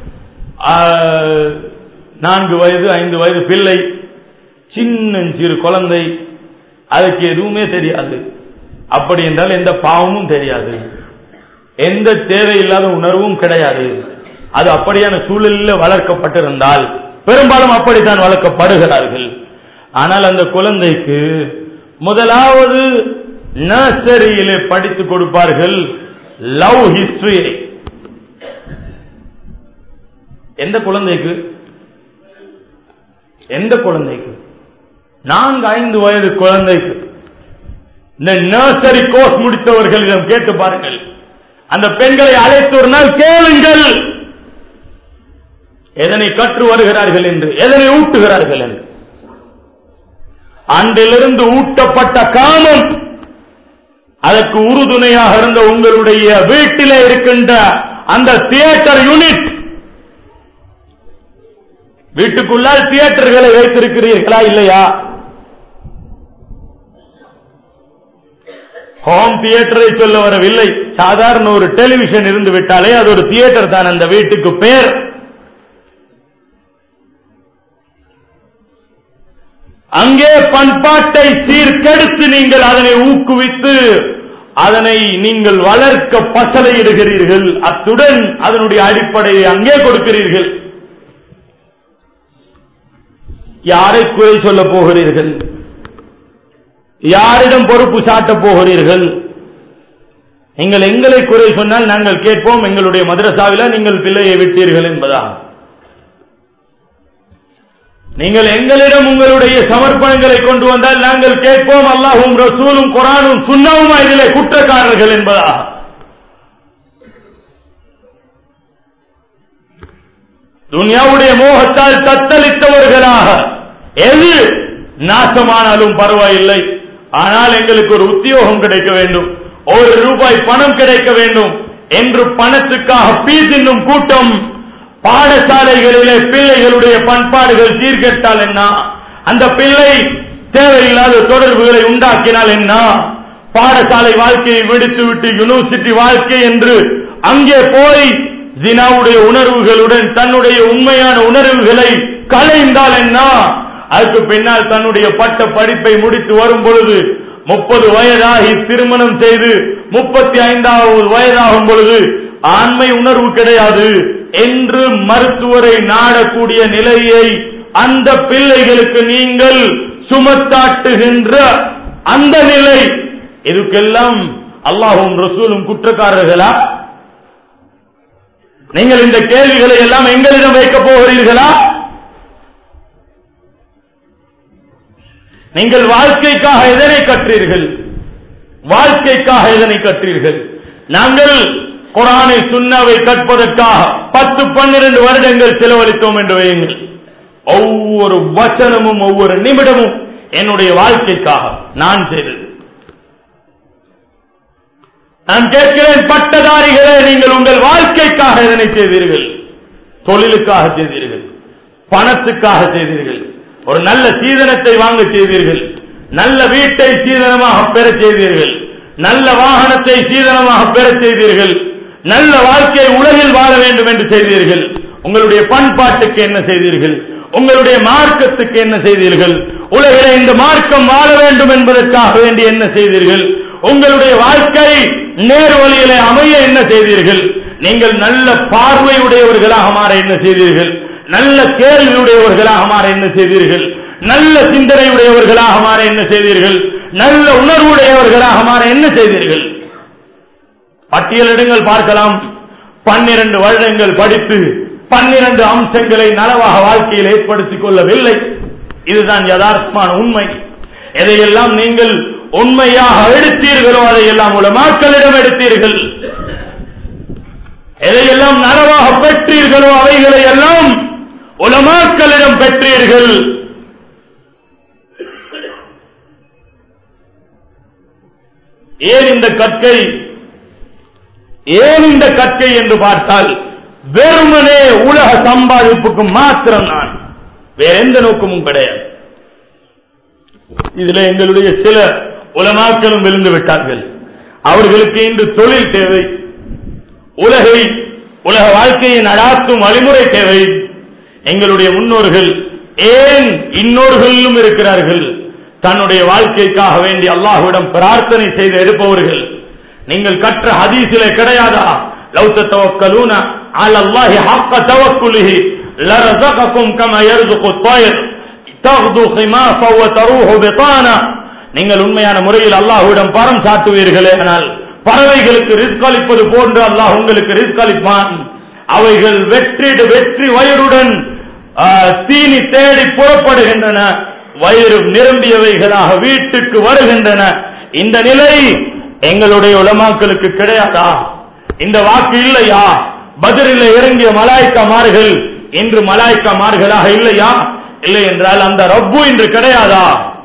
நான்கு வயது ஐந்து வயது பிள்ளை சின்ன சிறு குழந்தை அதுக்கு எதுவுமே தெரியாது அப்படி என்றால் எந்த பாவமும் தெரியாது எந்த தேவையில்லாத உணர்வும் கிடையாது அது அப்படியான சூழலில் வளர்க்கப்பட்டிருந்தால் பெரும்பாலும் அப்படித்தான் வளர்க்கப்படுகிறார்கள் ஆனால் அந்த குழந்தைக்கு முதலாவது நர்சரியிலே படித்துக் கொடுப்பார்கள் லவ் ஹிஸ்டரியை எந்த குழந்தைக்கு எந்த குழந்தைக்கு நான்கு ஐந்து வயது குழந்தைக்கு இந்த நர்சரி கோர்ஸ் முடித்தவர்களிடம் கேட்டு பாருங்கள் அந்த பெண்களை அழைத்து ஒரு நாள் கேளுங்கள் எதனை கற்று வருகிறார்கள் என்று எதனை ஊட்டுகிறார்கள் என்று அன்றிலிருந்து ஊட்டப்பட்ட காமம் அதற்கு உறுதுணையாக இருந்த உங்களுடைய வீட்டிலே இருக்கின்ற அந்த தியேட்டர் யூனிட் வீட்டுக்குள்ளால் தியேட்டர்களை வைத்திருக்கிறீர்களா இல்லையா ஹோம் தியேட்டரை சொல்ல வரவில்லை சாதாரண ஒரு டெலிவிஷன் இருந்து விட்டாலே அது ஒரு தியேட்டர் தான் அந்த வீட்டுக்கு பேர் அங்கே பண்பாட்டை சீர்கெடுத்து நீங்கள் அதனை ஊக்குவித்து அதனை நீங்கள் வளர்க்க பசலையிடுகிறீர்கள் அத்துடன் அதனுடைய அடிப்படையை அங்கே கொடுக்கிறீர்கள் யாரை குறை சொல்ல போகிறீர்கள் யாரிடம் பொறுப்பு சாட்டப் போகிறீர்கள் நீங்கள் எங்களை குறை சொன்னால் நாங்கள் கேட்போம் எங்களுடைய மதரசாவில நீங்கள் பிள்ளையை விட்டீர்கள் என்பதா நீங்கள் எங்களிடம் உங்களுடைய சமர்ப்பணங்களை கொண்டு வந்தால் நாங்கள் கேட்போம் அல்லாஹும் ரசூலும் குரானும் சுண்ணாவுமா இதிலே குற்றக்காரர்கள் என்பதா துனியாவுடைய மோகத்தால் தத்தளித்தவர்களாக எது நாசமானாலும் பரவாயில்லை ஆனால் எங்களுக்கு ஒரு உத்தியோகம் கிடைக்க வேண்டும் ஒரு ரூபாய் பணம் கிடைக்க வேண்டும் என்று பணத்துக்காக பீசின்னும் கூட்டம் பாடசாலைகளிலே பிள்ளைகளுடைய பண்பாடுகள் சீர்கெட்டால் என்ன அந்த பிள்ளை தேவையில்லாத தொடர்புகளை உண்டாக்கினால் என்ன பாடசாலை வாழ்க்கையை விடுத்துவிட்டு யூனிவர்சிட்டி வாழ்க்கை என்று அங்கே போய் ஜினாவுடைய உணர்வுகளுடன் தன்னுடைய உண்மையான உணர்வுகளை கலைந்தால் என்ன அதுக்கு பின்னால் தன்னுடைய பட்ட படிப்பை முடித்து வரும் பொழுது முப்பது வயதாகி திருமணம் செய்து முப்பத்தி ஐந்தாவது வயதாகும் பொழுது ஆண்மை உணர்வு கிடையாது என்று மருத்துவரை நாடக்கூடிய நிலையை அந்த பிள்ளைகளுக்கு நீங்கள் சுமத்தாட்டுகின்ற அந்த நிலை இதுக்கெல்லாம் அல்லாஹும் ரசூலும் குற்றக்காரர்களா நீங்கள் இந்த கேள்விகளை எல்லாம் எங்களிடம் வைக்கப் போகிறீர்களா நீங்கள் வாழ்க்கைக்காக எதனை கற்றீர்கள் வாழ்க்கைக்காக எதனை கற்றீர்கள் நாங்கள் குரானை சுண்ணாவை கற்பதற்காக பத்து பன்னிரண்டு வருடங்கள் செலவழித்தோம் என்று வையுங்கள் ஒவ்வொரு வசனமும் ஒவ்வொரு நிமிடமும் என்னுடைய வாழ்க்கைக்காக நான் செய்தது நான் கேட்கிறேன் பட்டதாரிகளே நீங்கள் உங்கள் வாழ்க்கைக்காக இதனை செய்தீர்கள் தொழிலுக்காக செய்தீர்கள் பணத்துக்காக செய்தீர்கள் ஒரு நல்ல சீதனத்தை வாங்க செய்தீர்கள் நல்ல வீட்டை சீதனமாக பெற செய்தீர்கள் நல்ல வாகனத்தை சீதனமாக பெற செய்தீர்கள் நல்ல வாழ்க்கையை உலகில் வாழ வேண்டும் என்று செய்தீர்கள் உங்களுடைய பண்பாட்டுக்கு என்ன செய்தீர்கள் உங்களுடைய மார்க்கத்துக்கு என்ன செய்தீர்கள் உலகிலே இந்த மார்க்கம் வாழ வேண்டும் என்பதற்காக வேண்டி என்ன செய்தீர்கள் உங்களுடைய வாழ்க்கை நேர் வழியிலே அமைய என்ன செய்தீர்கள் நீங்கள் நல்ல பார்வையுடையவர்களாக மாற என்ன செய்தீர்கள் நல்ல கேள்வியுடையவர்களாக மாற என்ன செய்தீர்கள் நல்ல சிந்தனையுடையவர்களாக மாற என்ன செய்தீர்கள் நல்ல உணர்வுடையவர்களாக மாற என்ன செய்தீர்கள் பட்டியலிடுங்கள் பார்க்கலாம் பன்னிரண்டு வருடங்கள் படித்து பன்னிரண்டு அம்சங்களை நலவாக வாழ்க்கையில் ஏற்படுத்திக் கொள்ளவில்லை இதுதான் யதார்த்தமான உண்மை எதையெல்லாம் நீங்கள் உண்மையாக எடுத்தீர்களோ அதையெல்லாம் உலமாக்களிடம் எடுத்தீர்கள் எதையெல்லாம் நலவாக பெற்றீர்களோ அவைகளை எல்லாம் உலமாக்களிடம் பெற்றீர்கள் ஏன் இந்த கற்கை ஏன் இந்த கற்கை என்று பார்த்தால் வெறுமனே உலக சம்பாதிப்புக்கு மாத்திரம் நான் வேற எந்த நோக்கமும் கிடையாது இதுல எங்களுடைய சில உலமாக்களும் விழுந்து விட்டார்கள் அவர்களுக்கு இன்று தொழில் தேவை உலகை உலக வாழ்க்கையை நடாத்தும் வழிமுறை தேவை எங்களுடைய முன்னோர்கள் ஏன் இன்னொருகளிலும் இருக்கிறார்கள் தன்னுடைய வாழ்க்கைக்காக வேண்டி அல்லாஹ்விடம் பிரார்த்தனை செய்து எடுப்பவர்கள் நீங்கள் கற்ற ஹதீஸிலே கிடையாதா லவ் தத்தவக்கலூன على الله حق توكله لرزقكم كما يرزق الطير تغدو خماصا وتروح بطانا நீங்கள் உண்மையான முறையில் அல்லாஹ்விடம் பரம் சாட்டுவீர்களே ஆனால் பறவைகளுக்கு ரிஸ்க் அளிப்பது போன்று அல்லாஹ் உங்களுக்கு ரிஸ்க் அளிப்பான் அவைகள் வெற்றி வெற்றி வயிறுடன் ஆ, தீனி தேடி புறப்படுகின்றன வயிறு நிரம்பியவைகளாக வீட்டுக்கு வருகின்றன இந்த நிலை எங்களுடைய உலமாக்களுக்கு கிடையாதா இந்த வாக்கு இல்லையா பதிலில் இறங்கிய மலாய்க்காமார்கள் இன்று மலாய்க்காமார்களாக இல்லையா இல்லை என்றால் அந்த ரப்பு இன்று கிடையாதா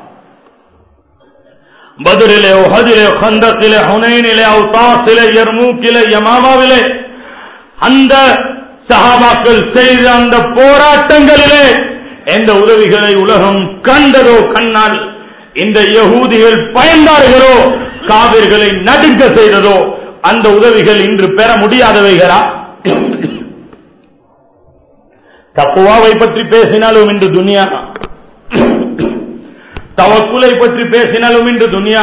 பதிலே உஹதிலே கந்தத்திலே ஹுனைனிலே அவுதாசிலே எர்மூக்கிலே யமாமாவிலே அந்த சஹாபாக்கள் செய்த அந்த போராட்டங்களிலே எந்த உதவிகளை உலகம் கண்டதோ கண்ணால் இந்த யகூதிகள் பயந்தார்களோ காவிர்களை நடுங்க செய்ததோ அந்த உதவிகள் இன்று பெற முடியாதவைகளா தப்புவாவை பற்றி பேசினாலும் இன்று துனியா தவக்குலை பற்றி பேசினாலும் இன்று துனியா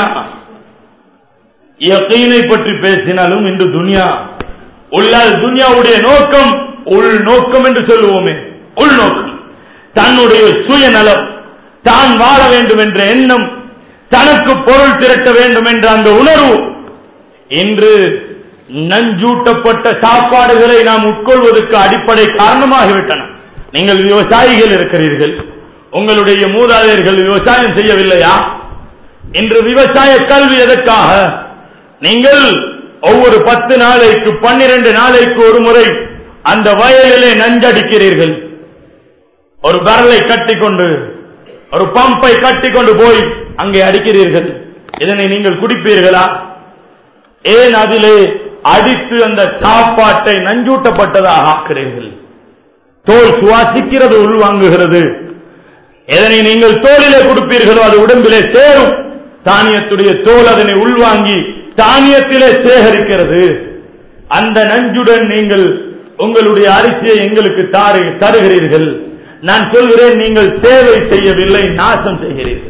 யக்கீனை பற்றி பேசினாலும் இன்று துனியா உள்ளால் துனியாவுடைய நோக்கம் உள் நோக்கம் என்று சொல்லுவோமே உள்நோக்கம் தன்னுடைய சுயநலம் தான் வாழ வேண்டும் என்ற எண்ணம் தனக்கு பொருள் திரட்ட வேண்டும் என்ற அந்த உணர்வு இன்று நஞ்சூட்டப்பட்ட சாப்பாடுகளை நாம் உட்கொள்வதற்கு அடிப்படை காரணமாகிவிட்டன நீங்கள் விவசாயிகள் இருக்கிறீர்கள் உங்களுடைய மூதாதையர்கள் விவசாயம் செய்யவில்லையா இன்று விவசாய கல்வி எதற்காக நீங்கள் ஒவ்வொரு பத்து நாளைக்கு பன்னிரண்டு நாளைக்கு ஒரு முறை அந்த வயலிலே நஞ்சடிக்கிறீர்கள் ஒரு பரலை கட்டிக்கொண்டு ஒரு பம்பை கட்டிக்கொண்டு போய் அங்கே அடிக்கிறீர்கள் இதனை நீங்கள் குடிப்பீர்களா ஏன் அதிலே அடித்து அந்த சாப்பாட்டை நஞ்சூட்டப்பட்டதாக ஆக்கிறீர்கள் தோல் சுவாசிக்கிறது உள்வாங்குகிறது எதனை நீங்கள் தோலிலே கொடுப்பீர்களோ அது உடம்பிலே சேரும் தானியத்துடைய தோல் அதனை உள்வாங்கி தானியத்திலே சேகரிக்கிறது அந்த நஞ்சுடன் நீங்கள் உங்களுடைய அரிசியை எங்களுக்கு தாரு தருகிறீர்கள் நான் சொல்கிறேன் நீங்கள் சேவை செய்யவில்லை நாசம் செய்கிறீர்கள்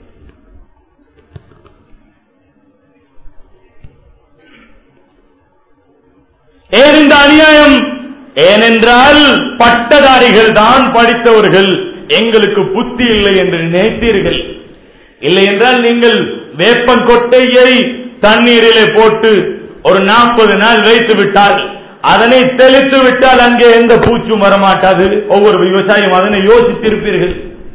ஏன் இந்த அநியாயம் ஏனென்றால் பட்டதாரிகள் தான் படித்தவர்கள் எங்களுக்கு புத்தி இல்லை என்று நினைத்தீர்கள் இல்லை என்றால் நீங்கள் வேப்பங்கொட்டையை தண்ணீரிலே போட்டு ஒரு நாற்பது நாள் வைத்து விட்டால் அதனை தெளித்து விட்டால் அங்கே எந்த பூச்சும் வரமாட்டாது ஒவ்வொரு விவசாயியும் அதனை யோசித்திருப்பீர்கள்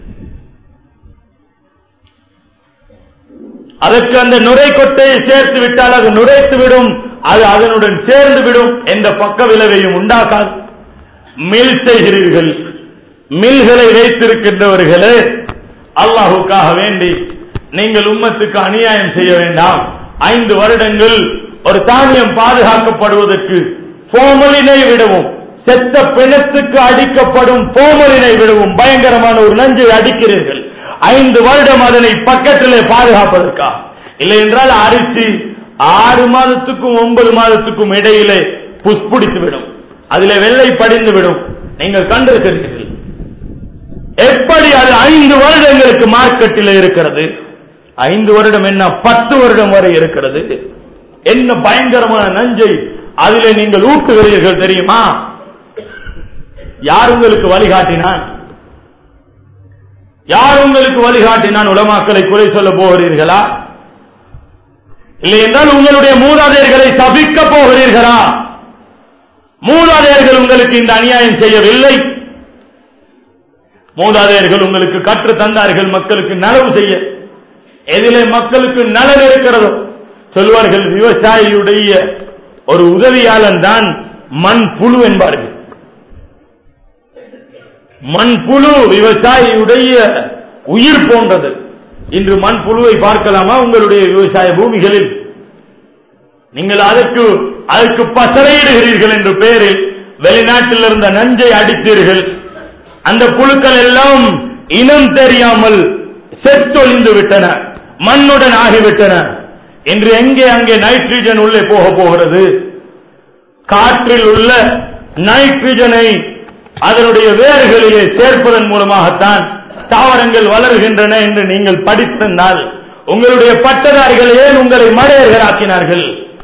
அதற்கு அந்த நுரை கொட்டையை சேர்த்து விட்டால் அது நுரைத்து விடும் அது அதனுடன் சேர்ந்து விடும் என்ற பக்க விளைவையும் உண்டாக்காது மில் செய்கிறீர்கள் மில்களை வைத்திருக்கின்றவர்களே அல்லாஹுக்காக வேண்டி நீங்கள் உம்மத்துக்கு அநியாயம் செய்ய வேண்டாம் ஐந்து வருடங்கள் ஒரு தானியம் பாதுகாக்கப்படுவதற்கு போமலினை விடவும் செத்த பிணத்துக்கு அடிக்கப்படும் போமலினை விடவும் பயங்கரமான ஒரு நஞ்சை அடிக்கிறீர்கள் ஐந்து வருடம் அதனை பக்கத்திலே பாதுகாப்பதற்கா இல்லை என்றால் அரிசி ஆறு மாதத்துக்கும் ஒன்பது மாதத்துக்கும் இடையிலே புஷ்பிடித்து விடும் அதிலே வெள்ளை படிந்து விடும் நீங்கள் கண்டிருக்கிறீர்கள் எப்படி அது ஐந்து வருடங்களுக்கு மார்க்கெட்டில் இருக்கிறது ஐந்து வருடம் என்ன பத்து வருடம் வரை இருக்கிறது என்ன பயங்கரமான நஞ்சை அதிலே நீங்கள் ஊட்டுகிறீர்கள் தெரியுமா யார் உங்களுக்கு வழிகாட்டினான் யார் உங்களுக்கு வழிகாட்டினான் உலமாக்களை குறை சொல்ல போகிறீர்களா இல்லை என்றால் உங்களுடைய மூதாதையர்களை சபிக்க போகிறீர்களா மூதாதையர்கள் உங்களுக்கு இந்த அநியாயம் செய்யவில்லை மூதாதையர்கள் உங்களுக்கு கற்று தந்தார்கள் மக்களுக்கு நலவு செய்ய எதிலே மக்களுக்கு நலன் இருக்கிறதோ சொல்வார்கள் விவசாயியுடைய ஒரு உதவியாளன் தான் மண் புழு என்பார்கள் மண் புழு விவசாயியுடைய உயிர் போன்றது இன்று மண் புழுவை பார்க்கலாமா உங்களுடைய விவசாய பூமிகளில் நீங்கள் அதற்கு அதற்கு பசறையிடுகிறீர்கள் என்ற பெயரில் வெளிநாட்டில் இருந்த நஞ்சை அடித்தீர்கள் அந்த புழுக்கள் எல்லாம் இனம் தெரியாமல் செத்தொழிந்து விட்டன மண்ணுடன் ஆகிவிட்டன இன்று எங்கே அங்கே நைட்ரஜன் உள்ளே போக போகிறது காற்றில் உள்ள நைட்ரஜனை அதனுடைய வேர்களிலே சேர்ப்பதன் மூலமாகத்தான் தாவரங்கள் வளர்கின்றன என்று நீங்கள் படித்திருந்தால் உங்களுடைய பட்டதாரிகள் ஏன் உங்களை மடையர்களாக்கினார்கள்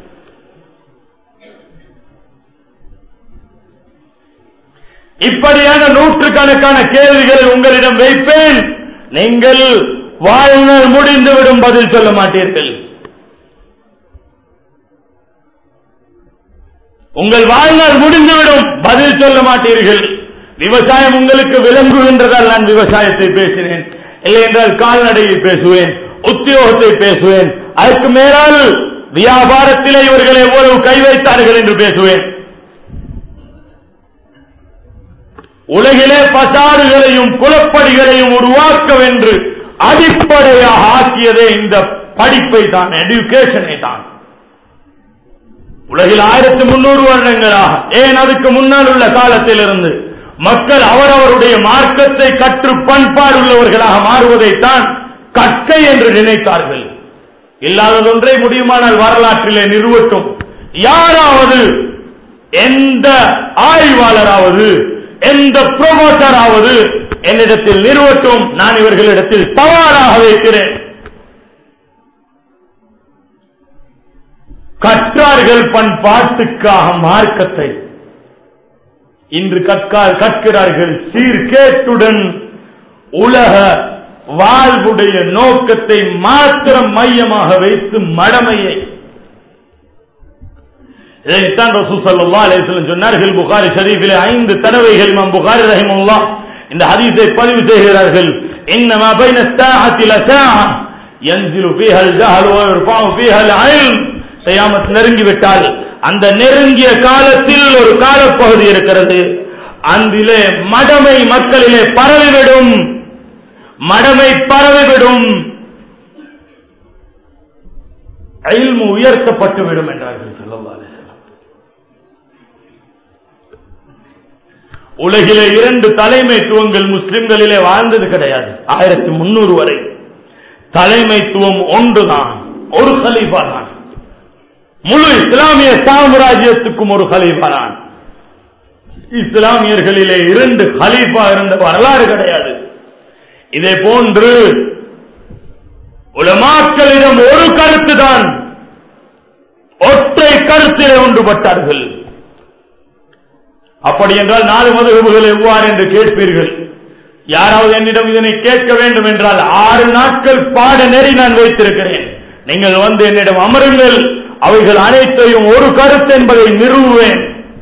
இப்படியான நூற்றுக்கணக்கான கேள்விகளை உங்களிடம் வைப்பேன் நீங்கள் வாழ்நாள் முடிந்துவிடும் பதில் சொல்ல மாட்டீர்கள் உங்கள் வாழ்நாள் முடிந்துவிடும் பதில் சொல்ல மாட்டீர்கள் விவசாயம் உங்களுக்கு விளங்குகின்றதால் நான் விவசாயத்தை பேசினேன் இல்லை என்றால் கால்நடையை பேசுவேன் உத்தியோகத்தை பேசுவேன் அதற்கு மேலால் வியாபாரத்திலே இவர்கள் எவ்வளவு கை வைத்தார்கள் என்று பேசுவேன் உலகிலே பசாறுகளையும் குலப்படிகளையும் உருவாக்கவென்று அடிப்படையாக ஆக்கியதே இந்த படிப்பை தான் எடுகேஷனை தான் உலகில் ஆயிரத்தி முன்னூறு வருடங்களாக ஏன் அதுக்கு முன்னால் உள்ள காலத்திலிருந்து மக்கள் அவரவருடைய மார்க்கத்தை கற்று பண்பாடுள்ளவர்களாக மாறுவதைத்தான் கற்கை என்று நினைத்தார்கள் இல்லாததொன்றை முடியுமானால் வரலாற்றிலே நிறுவட்டும் யாராவது எந்த ஆய்வாளராவது எந்த புரோமோட்டராவது என்னிடத்தில் நிறுவட்டும் நான் இவர்களிடத்தில் சவாலாக வைக்கிறேன் கற்றார்கள் பண்பாட்டுக்காக மார்க்கத்தை இன்று கற்கால் கற்கிறார்கள் சீர்கேட்டுடன் உலக வாழ்வுடைய நோக்கத்தை மாத்திரம் மையமாக வைத்து மடமையை இதைத்தான் ரசூ சல்லா அலிஸ்லம் சொன்னார்கள் புகாரி ஷரீஃபிலே ஐந்து தடவைகள் இமாம் புகாரி ரஹிமுல்லா இந்த ஹதீஸை பதிவு செய்கிறார்கள் இன்னமா பைன الساعة لساعة ينزل فيها الجهل ويرفع فيها العلم கியாமத் நெருங்கிவிட்டால் அந்த நெருங்கிய காலத்தில் ஒரு காலப்பகுதி இருக்கிறது அந்திலே மடமை மக்களிலே பரவிவிடும் மடமை பரவிவிடும் இல்மு உயர்த்தப்பட்டுவிடும் என்றார்கள் சொல்லவாறு உலகிலே இரண்டு தலைமைத்துவங்கள் முஸ்லிம்களிலே வாழ்ந்தது கிடையாது ஆயிரத்தி முன்னூறு வரை தலைமைத்துவம் ஒன்றுதான் ஒரு கலீஃபா தான் முழு இஸ்லாமிய சாம்ராஜ்யத்துக்கும் ஒரு கலீஃபா தான் இஸ்லாமியர்களிலே இரண்டு கலீஃபா இருந்த வரலாறு கிடையாது இதே போன்று உலமாக்களிடம் ஒரு கருத்து தான் ஒற்றை கருத்திலே ஒன்றுபட்டார்கள் அப்படி என்றால் நாலு மதுகுகள் எவ்வாறு என்று கேட்பீர்கள் யாராவது என்னிடம் இதனை கேட்க வேண்டும் என்றால் ஆறு நாட்கள் பாட நெறி நான் வைத்திருக்கிறேன் நீங்கள் வந்து என்னிடம் அமருங்கள் அவைகள் அனைத்தையும் ஒரு கருத்து என்பதை நிறுவுவேன்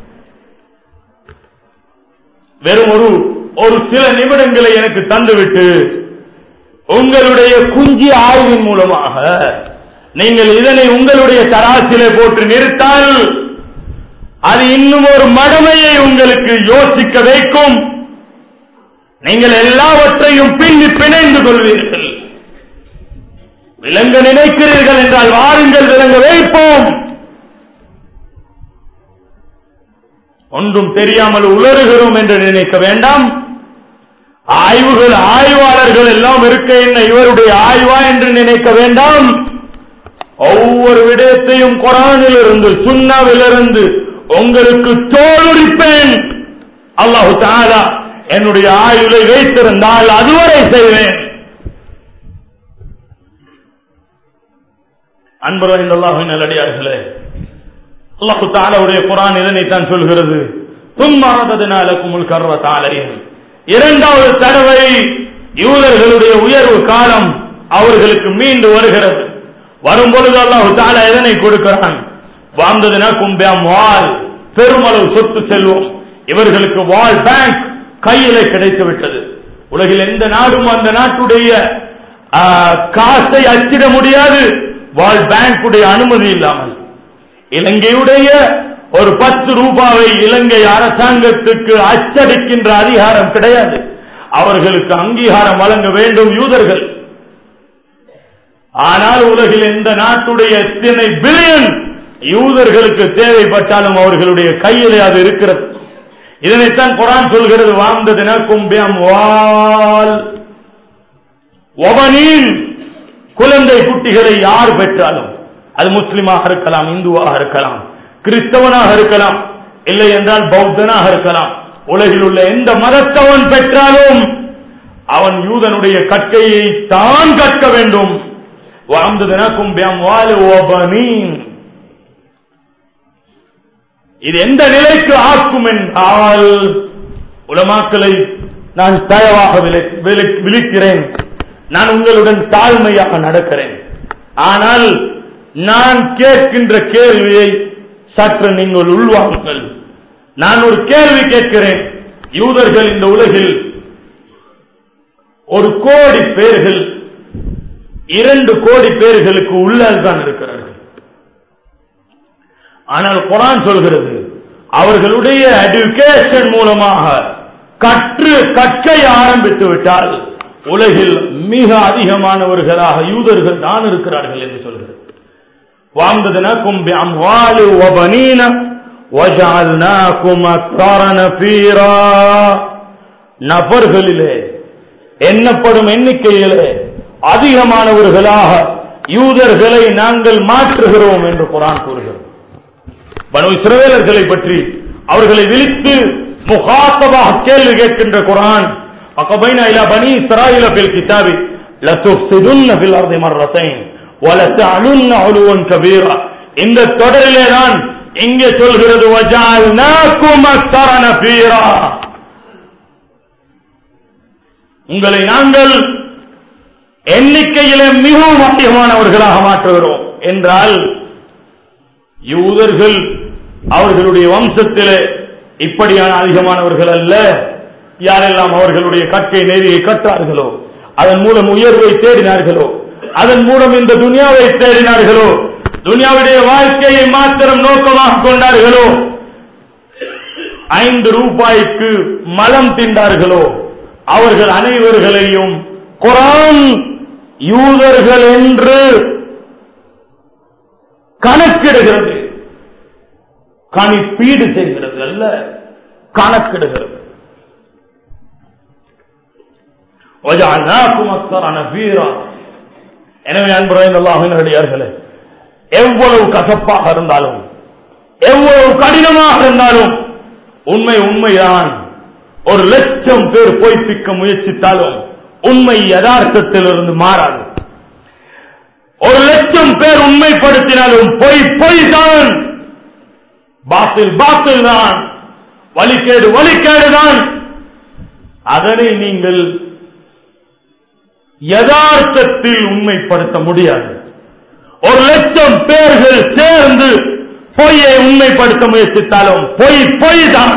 வெறும் ஒரு ஒரு சில நிமிடங்களை எனக்கு தந்துவிட்டு உங்களுடைய குஞ்சி ஆய்வின் மூலமாக நீங்கள் இதனை உங்களுடைய தராசிலே போட்டு நிறுத்தால் அது இன்னும் ஒரு மடமையை உங்களுக்கு யோசிக்க வைக்கும் நீங்கள் எல்லாவற்றையும் பின்னி பிணைந்து கொள்வீர்கள் விளங்க நினைக்கிறீர்கள் என்றால் வாருங்கள் விளங்க வைப்போம் ஒன்றும் தெரியாமல் உளறுகிறோம் என்று நினைக்க வேண்டாம் ஆய்வுகள் ஆய்வாளர்கள் எல்லாம் இருக்க என்ன இவருடைய ஆய்வா என்று நினைக்க வேண்டாம் ஒவ்வொரு விடயத்தையும் குரானில் இருந்து சுண்ணாவிலிருந்து உங்களுக்கு தோலுரிப்பேன் அல்லாஹு தாலா என்னுடைய ஆயுளை வைத்திருந்தால் அதுவரை செய்வேன் அன்புடன் அல்லாஹின் நல்லடியார்களே அல்லாஹு தாலாவுடைய குரான் இதனைத்தான் சொல்கிறது துன்மாறதனாலக்கும் கர்வ தாலையும் இரண்டாவது தடவை யூதர்களுடைய உயர்வு காலம் அவர்களுக்கு மீண்டு வருகிறது வரும்பொழுது அல்லாஹு தாலா எதனை கொடுக்கிறான் வாழ்ந்ததுனா கும்பியாம் வால் பெருமளவு சொத்து செல்வம் இவர்களுக்கு வால் பேங்க் கையில கிடைத்து விட்டது உலகில் எந்த நாடும் அந்த நாட்டுடைய ஆ, காசை அச்சிட முடியாது வால் பேங்குடைய அனுமதி இல்லாமல் இலங்கையுடைய ஒரு பத்து ரூபாவை இலங்கை அரசாங்கத்துக்கு அச்சடிக்கின்ற அதிகாரம் கிடையாது அவர்களுக்கு அங்கீகாரம் வழங்க வேண்டும் யூதர்கள் ஆனால் உலகில் எந்த நாட்டுடைய எத்தனை பில்லியன் யூதர்களுக்கு தேவைப்பட்டாலும் அவர்களுடைய கையிலே அது இருக்கிறது இதனைத்தான் குரான் சொல்கிறது வாழ்ந்ததுன கும்பியம் வால் ஒபனீன் குழந்தை குட்டிகளை யார் பெற்றாலும் அது முஸ்லிமாக இருக்கலாம் இந்துவாக இருக்கலாம் கிறிஸ்தவனாக இருக்கலாம் இல்லை என்றால் பௌத்தனாக இருக்கலாம் உலகில் உள்ள எந்த மதத்தவன் பெற்றாலும் அவன் யூதனுடைய கற்கையை தான் கற்க வேண்டும் வாழ்ந்ததுனக்கும் இது எந்த நிலைக்கு ஆக்கும் என்றால் உலமாக்களை நான் தயவாக விலை- விலை- விழிக்கிறேன் நான் உங்களுடன் தாழ்மையாக நடக்கிறேன் ஆனால் நான் கேட்கின்ற கேள்வியை சற்று நீங்கள் உள்வாங்குங்கள் நான் ஒரு கேள்வி கேட்கிறேன் யூதர்கள் இந்த உலகில் ஒரு கோடி பேர்கள் இரண்டு கோடி பேர்களுக்கு உள்ளால் தான் இருக்கிறார்கள் ஆனால் குரான் சொல்கிறது அவர்களுடைய எடுகேஷன் மூலமாக கற்று கற்கை ஆரம்பித்து விட்டால் உலகில் மிக அதிகமானவர்களாக யூதர்கள் தான் இருக்கிறார்கள் என்று சொல்கிறது வாழ்ந்ததுனாக்கும் அம்வாலு வபனீன وجعلناكم أكثر نفيرا நபர்களிலே எண்ணப்படும் எண்ணிக்கையிலே அதிகமானவர்களாக யூதர்களை நாங்கள் மாற்றுகிறோம் என்று குரான் கூறுகிறது பனு இஸ்ரவேலர்களை பற்றி அவர்களை விழித்து முகாசமாக கேள்வி கேட்கின்ற குரான் அகபைன இலா பனி இஸ்ராயில பில் கிதாபி லத்துஃப்சிதுன்ன ஃபில் அர்தி மர்ரத்தைன் வலத்தஅலுன்ன உலுவன் கபீரா இந்த தொடரிலே தான் இங்கே சொல்கிறது வஜால்நாக்கும் அக்ஸர நஃபீரா உங்களை நாங்கள் எண்ணிக்கையிலே மிகவும் அதிகமானவர்களாக மாற்றுகிறோம் என்றால் யூதர்கள் அவர்களுடைய வம்சத்திலே இப்படியான அதிகமானவர்கள் அல்ல யாரெல்லாம் அவர்களுடைய கற்கை நெறியை கற்றார்களோ அதன் மூலம் உயர்வை தேடினார்களோ அதன் மூலம் இந்த துனியாவை தேடினார்களோ துனியாவுடைய வாழ்க்கையை மாத்திரம் நோக்கமாக கொண்டார்களோ ஐந்து ரூபாய்க்கு மலம் தின்றார்களோ அவர்கள் அனைவர்களையும் குரான் யூதர்கள் என்று கணக்கிடுகிறது கணிப்பீடு செய்கிறது அல்ல கணக்கிடுகிறது எனவே அன்புரையார்களே எவ்வளவு கசப்பாக இருந்தாலும் எவ்வளவு கடினமாக இருந்தாலும் உண்மை உண்மைதான் ஒரு லட்சம் பேர் பொய்ப்பிக்க முயற்சித்தாலும் உண்மை யதார்த்தத்திலிருந்து மாறாது ஒரு லட்சம் பேர் உண்மைப்படுத்தினாலும் பொய் பொய் தான் பாத்தில் பாத்தில் தான் வழிகேடு வழிகேடு தான் அதனை நீங்கள் யதார்த்தத்தில் உண்மைப்படுத்த முடியாது ஒரு லட்சம் பேர்கள் சேர்ந்து பொய்யை உண்மைப்படுத்த முயற்சித்தாலும் பொய் பொய் தான்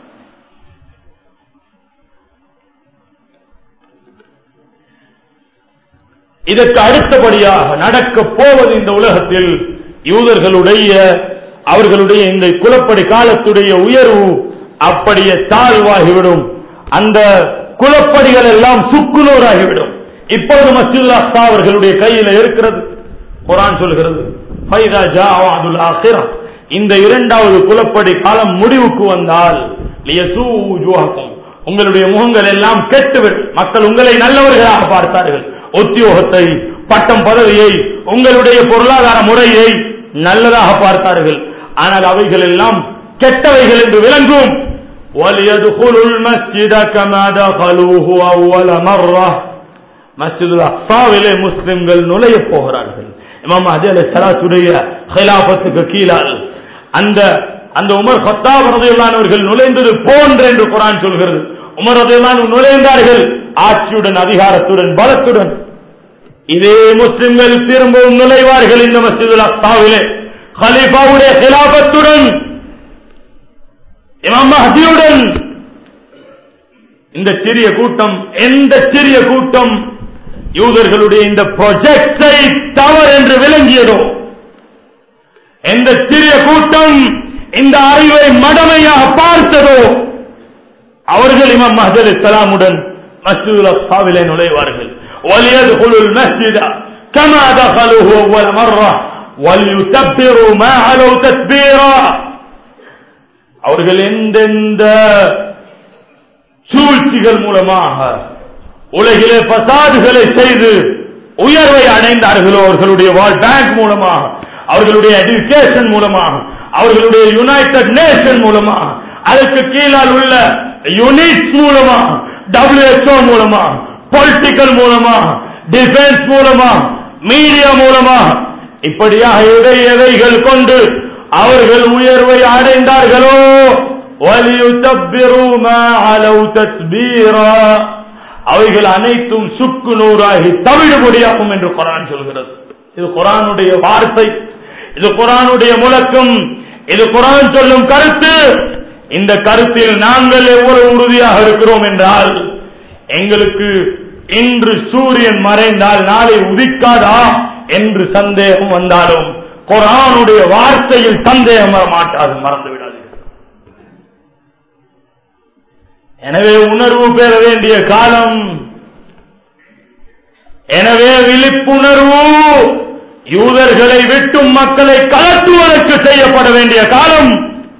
இதற்கு அடுத்தபடியாக நடக்க போவது இந்த உலகத்தில் யூதர்களுடைய அவர்களுடைய இந்த குலப்படி காலத்துடைய உயர்வு அப்படியே தாழ்வாகிவிடும் அந்த குலப்படிகள் எல்லாம் சுக்குநூறாகிவிடும் இப்போது மசூல் அஸ்தா அவர்களுடைய கையில் இருக்கிறது குரான் சொல்கிறது ஃபைதா ஜாஅதுல் ஆখিরা இந்த இரண்டாவது குலப்படி காலம் முடிவுக்கு வந்தால் லியசூ உஜூஹக்கும் உங்களுடைய முகங்கள் எல்லாம் கெட்டுவிடும் மக்கள் உங்களை நல்லவர்களாக பார்த்தார்கள் உத்தியோகத்தை பட்டம் பதவியை உங்களுடைய பொருளாதார முறையை நல்லதாக பார்த்தார்கள் ஆனால் அவைகள் எல்லாம் கெட்டவைகள் என்று விளங்கும் وَلْيَدْخُلُوا الْمَسْجِدَ كَمَا دَخَلُوهُ أَوَّلَ مَرَّةٍ மஸ்ஜிதுல் அக்ஸாவிலே முஸ்லிம்கள் நுழைய போகிறார்கள் இமாம் மஹதி அலைஹிஸ்ஸலாத்துடைய খিলাফத்துக்கு கீழால் அந்த அந்த உமர் கத்தாப் ரலியல்லாஹு நுழைந்தது போன்று என்று குர்ஆன் சொல்கிறது உமர் ரலியல்லாஹு நுழைந்தார்கள் ஆட்சியுடன் அதிகாரத்துடன் பலத்துடன் இதே முஸ்லிம்கள் திரும்பவும் நுழைவார்கள் இந்த மஸ்ஜிதுல் அக்ஸாவிலே ஹலீஃபாவுடைய খিলাফத்துடன் இமாம் மஹதியுடன் இந்த சிறிய கூட்டம் எந்த சிறிய கூட்டம் யூதர்களுடைய இந்த ப்ரொஜெக்டை தவறு என்று விளங்கியதோ எந்த சிறிய கூட்டம் இந்த அறிவை மடமையாக பார்த்ததோ அவர்கள் இமாம் மஹதல் சலாமுடன் மஸ்ஜிதுல் அக்ஸாவிலே நுழைவார்கள் وَلْيَدْخُلُوا الْمَسْجِدَ كَمَا دَخَلُوهُ أَوَّلَ مَرَّةٍ وَلْيُتَبِّرُوا مَا عَلَوْا تَتْبِيرًا அவர்கள் எந்தெந்த சூழ்ச்சிகள் மூலமாக உலகிலே பசாதுகளை செய்து உயர்வை அடைந்தார்களோ அவர்களுடைய வால் பேங்க் மூலமாக அவர்களுடைய எஜுகேஷன் மூலமாக அவர்களுடைய யுனைடெட் நேஷன் மூலமாக அதற்கு கீழால் உள்ள யூனிட்ஸ் மூலமாக டபிள்யூஹெச்ஓ மூலமாக பொலிட்டிக்கல் மூலமாக டிஃபென்ஸ் மூலமாக மீடியா மூலமாக இப்படியாக எதை எதைகள் கொண்டு அவர்கள் உயர்வை அடைந்தார்களோ وَلِيُتَبِّرُوا مَا عَلَوْا تَتْبِيرًا அவைகள் அனைத்தும் சுக்கு நூறாகி தவிடுபடியாகும் என்று குரான் சொல்கிறது இது குரானுடைய வார்த்தை இது குரானுடைய முழக்கம் இது குரான் சொல்லும் கருத்து இந்த கருத்தில் நாங்கள் எவ்வளவு உறுதியாக இருக்கிறோம் என்றால் எங்களுக்கு இன்று சூரியன் மறைந்தால் நாளை உதிக்காதா என்று சந்தேகம் வந்தாலும் குரானுடைய வார்த்தையில் சந்தேகம் வர மாட்டாது மறந்து விடாது எனவே உணர்வு பெற வேண்டிய காலம் எனவே விழிப்புணர்வு யூதர்களை விட்டும் மக்களை கலட்டுவதற்கு செய்யப்பட வேண்டிய காலம்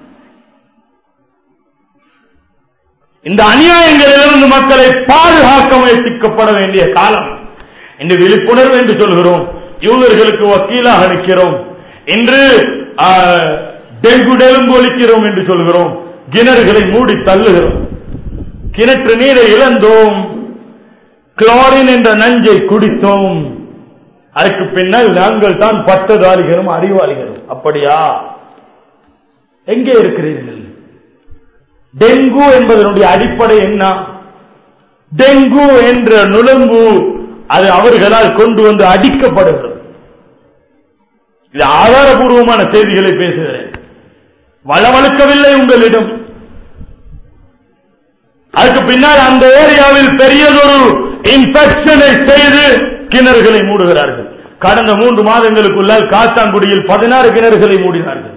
இந்த அநியாயங்களிலிருந்து மக்களை பாதுகாக்க முயற்சிக்கப்பட வேண்டிய காலம் இந்த விழிப்புணர்வு என்று சொல்கிறோம் யூதர்களுக்கு வக்கீலாக நிற்கிறோம் இன்று ஆ, டெங்கு டெலும்பு ஒழிக்கிறோம் என்று சொல்கிறோம் கிணறுகளை மூடி தள்ளுகிறோம் கிணற்று நீரை இழந்தோம் குளோரின் என்ற நஞ்சை குடித்தோம் அதுக்கு பின்னால் நாங்கள் தான் பட்டதாரிகளும் அறிவாளிகளும் அப்படியா எங்கே இருக்கிறீர்கள் டெங்கு என்பதனுடைய அடிப்படை என்ன டெங்கு என்ற நுழம்பு அது அவர்களால் கொண்டு வந்து அடிக்கப்படுகிறது இது ஆதாரபூர்வமான செய்திகளை பேசுகிறேன் வளவழுக்கவில்லை உங்களிடம் அதுக்கு பின்னால் அந்த ஏரியாவில் பெரியதொரு இன்ஃபெக்ஷனை செய்து கிணறுகளை மூடுகிறார்கள் கடந்த மூன்று மாதங்களுக்குள்ள காத்தாங்குடியில் பதினாறு கிணறுகளை மூடினார்கள்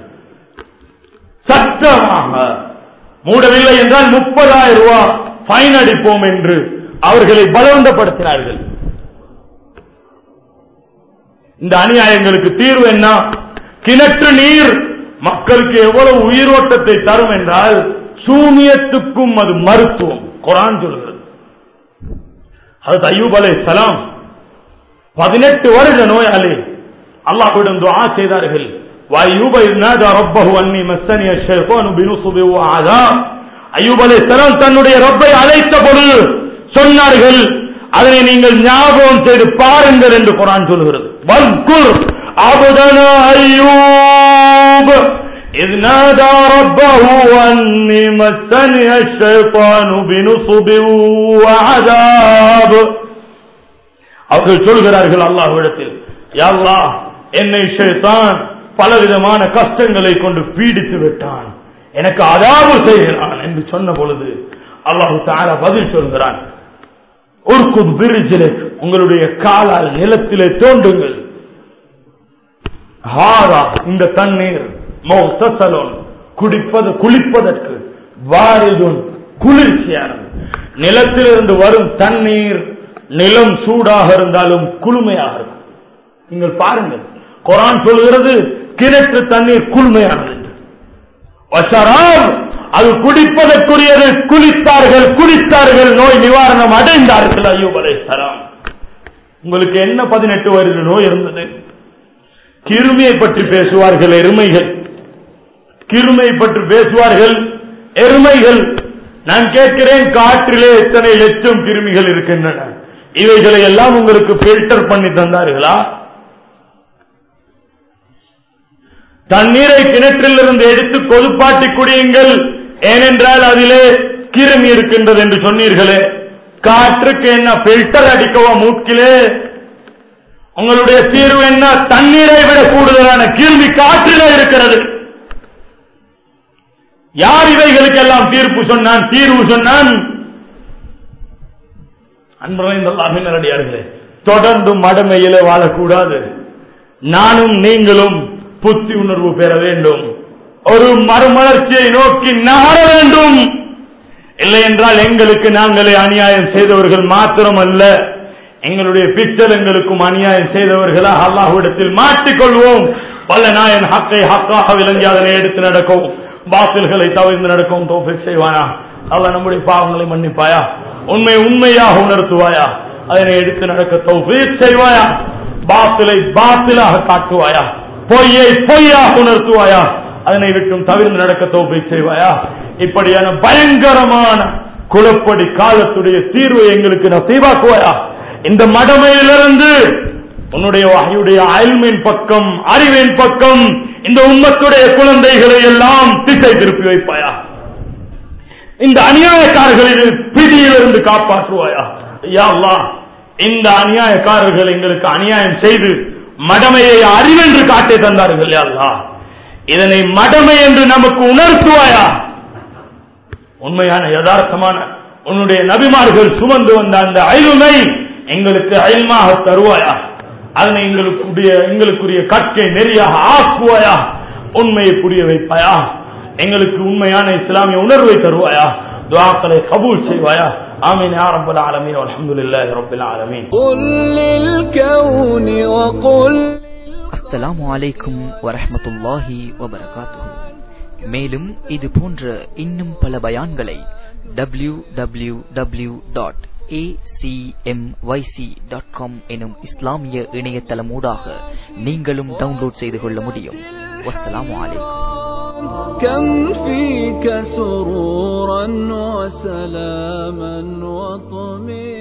சட்டமாக மூடவில்லை என்றால் முப்பதாயிரம் ரூபாய் ஃபைன் அடிப்போம் என்று அவர்களை பலவந்தப்படுத்தினார்கள் இந்த அநியாயங்களுக்கு தீர்வு என்ன கிணற்று நீர் மக்களுக்கு எவ்வளவு உயிரோட்டத்தை தரும் என்றால் சூனியத்துக்கும் அது மருத்துவம் குரான் சொல்கிறது அது ஐயூப் அலை சலாம் பதினெட்டு வருட நோயாளி அல்லாஹ்விடம் துஆ செய்தார்கள் وأيوب إذ نادى ربه أني مسني الشيطان بنصب وعذاب ஐயூப் அலைஹிஸ்ஸலாம் தன்னுடைய ரப்பை அழைத்த பொழுது சொன்னார்கள் அதனை நீங்கள் ஞாபகம் செய்து பாருங்கள் என்று குரான் சொல்கிறது வல்குர் அபுதனா ஐயூப் إذ نادى ربه أني مسني الشيطان بنصب وعذاب அவர்கள் சொல்கிறார்கள் அல்லாஹ்விடத்தில் யா அல்லாஹ் என்னை ஷைத்தான் பலவிதமான கஷ்டங்களை கொண்டு பீடித்து விட்டான் எனக்கு அதாவது செய்கிறான் என்று சொன்ன பொழுது அல்லாஹு தாரா பதில் சொல்கிறான் ஒர்க்குத் பிரிஜிலே உங்களுடைய காலால் நிலத்திலே தோண்டுங்கள் ஹாரா இந்த தண்ணீர் மௌசலோன் குடிப்பது குளிப்பதற்கு வாரிதுன் குளிர்ச்சியானது நிலத்திலிருந்து வரும் தண்ணீர் நிலம் சூடாக இருந்தாலும் குளுமையாக இருக்கும் நீங்கள் பாருங்கள் குரான் சொல்கிறது கிணற்று தண்ணீர் குளுமையானது என்று. வசராம், அது குடிப்பதற்குரியது குளித்தார்கள் குடித்தார்கள் நோய் நிவாரணம் அடைந்தார்கள் ஐயூப் அலைஹிஸ்ஸலாம் உங்களுக்கு என்ன பதினெட்டு வருட நோய் இருந்தது கிருமியை பற்றி பேசுவார்கள் எருமைகள் கிருமை பற்றி பேசுவார்கள் எருமைகள் நான் கேட்கிறேன் காற்றிலே எத்தனை லட்சம் கிருமிகள் இருக்கின்றன இவைகளை எல்லாம் உங்களுக்கு பில்டர் பண்ணி தந்தார்களா தண்ணீரை கிணற்றிலிருந்து எடுத்து கொதுப்பாட்டி குடியுங்கள் ஏனென்றால் அதிலே கிருமி இருக்கின்றது என்று சொன்னீர்களே காற்றுக்கு என்ன பில்டர் அடிக்கவா மூக்கிலே உங்களுடைய தீர்வு என்ன தண்ணீரை விட கூடுதலான கிருமி காற்றிலே இருக்கிறது யார் இவைகளுக்கெல்லாம் தீர்ப்பு சொன்னான் தீர்வு சொன்னான் அன்பர்களே தொடர்ந்து மடமையிலே வாழக்கூடாது நானும் நீங்களும் புத்தி உணர்வு பெற வேண்டும் ஒரு மறுமலர்ச்சியை நோக்கி நகர வேண்டும் இல்லை என்றால் எங்களுக்கு நாங்களே அநியாயம் செய்தவர்கள் மாத்திரமல்ல எங்களுடைய பிச்சலங்களுக்கும் அநியாயம் செய்தவர்களாக அல்லாஹ்விடத்தில் மாட்டிக்கொள்வோம் பல நாயன் ஹக்கை ஹக்காக விளங்கி அதனை எடுத்து நடக்கும் பாத்தில்களை தவிர்த்து நடக்கும் தோஃபிக் செய்வானா அவன் நம்முடைய பாவங்களை மன்னிப்பாயா உண்மை உண்மையாக உணர்த்துவாயா அதனை எடுத்து நடக்க தௌஃபீக் செய்வாயா பாத்திலை பாத்திலாக காட்டுவாயா பொய்யை பொய்யாக உணர்த்துவாயா அதனை விட்டும் தவிர்த்து நடக்க தௌஃபீக் செய்வாயா இப்படியான பயங்கரமான குழப்படி காலத்துடைய தீர்வை எங்களுக்கு நசீவாக்குவாயா இந்த மடமையிலிருந்து உன்னுடைய வகையுடைய அயல்மின் பக்கம் அறிவின் பக்கம் இந்த உம்மத்துடைய குழந்தைகளை எல்லாம் திசை திருப்பி வைப்பாயா இந்த அநியாயக்காரர்களின் பிடியிலிருந்து காப்பாற்றுவாயா யா அல்லாஹ் இந்த அநியாயக்காரர்கள் எங்களுக்கு அநியாயம் செய்து மடமையை அறிவென்று காட்டி தந்தார்கள் யா அல்லாஹ் இதனை மடமை என்று நமக்கு உணர்த்துவாயா உண்மையான யதார்த்தமான உன்னுடைய நபிமார்கள் சுமந்து வந்த அந்த அயலுமை எங்களுக்கு அயல்மாக தருவாயா அதனை எங்களுக்குரிய எங்களுக்குரிய கற்கை நெறியாக ஆக்குவாயா உண்மையை புரிய வைப்பாயா எங்களுக்கு உண்மையான இஸ்லாமிய உணர்வை தருவாயா துவாக்களை கபூல் செய்வாயா ஆமீன் யா ரப்பல் ஆலமீன் அல்ஹம்துலில்லாஹி ரப்பில் ஆலமீன் قل للكون وقل அஸ்ஸலாமு அலைக்கும் வரஹ்மத்துல்லாஹி வபரகாத்துஹு மேலும் இது போன்ற இன்னும் பல பயான்களை W W W dot dot com எனும் இஸ்லாமிய இணையதளமூடாக நீங்களும் டவுன்லோட் செய்து கொள்ள முடியும் வஸ்ஸலாமு அலைக்கும் كم فيك سرورا وسلاما وطمئنا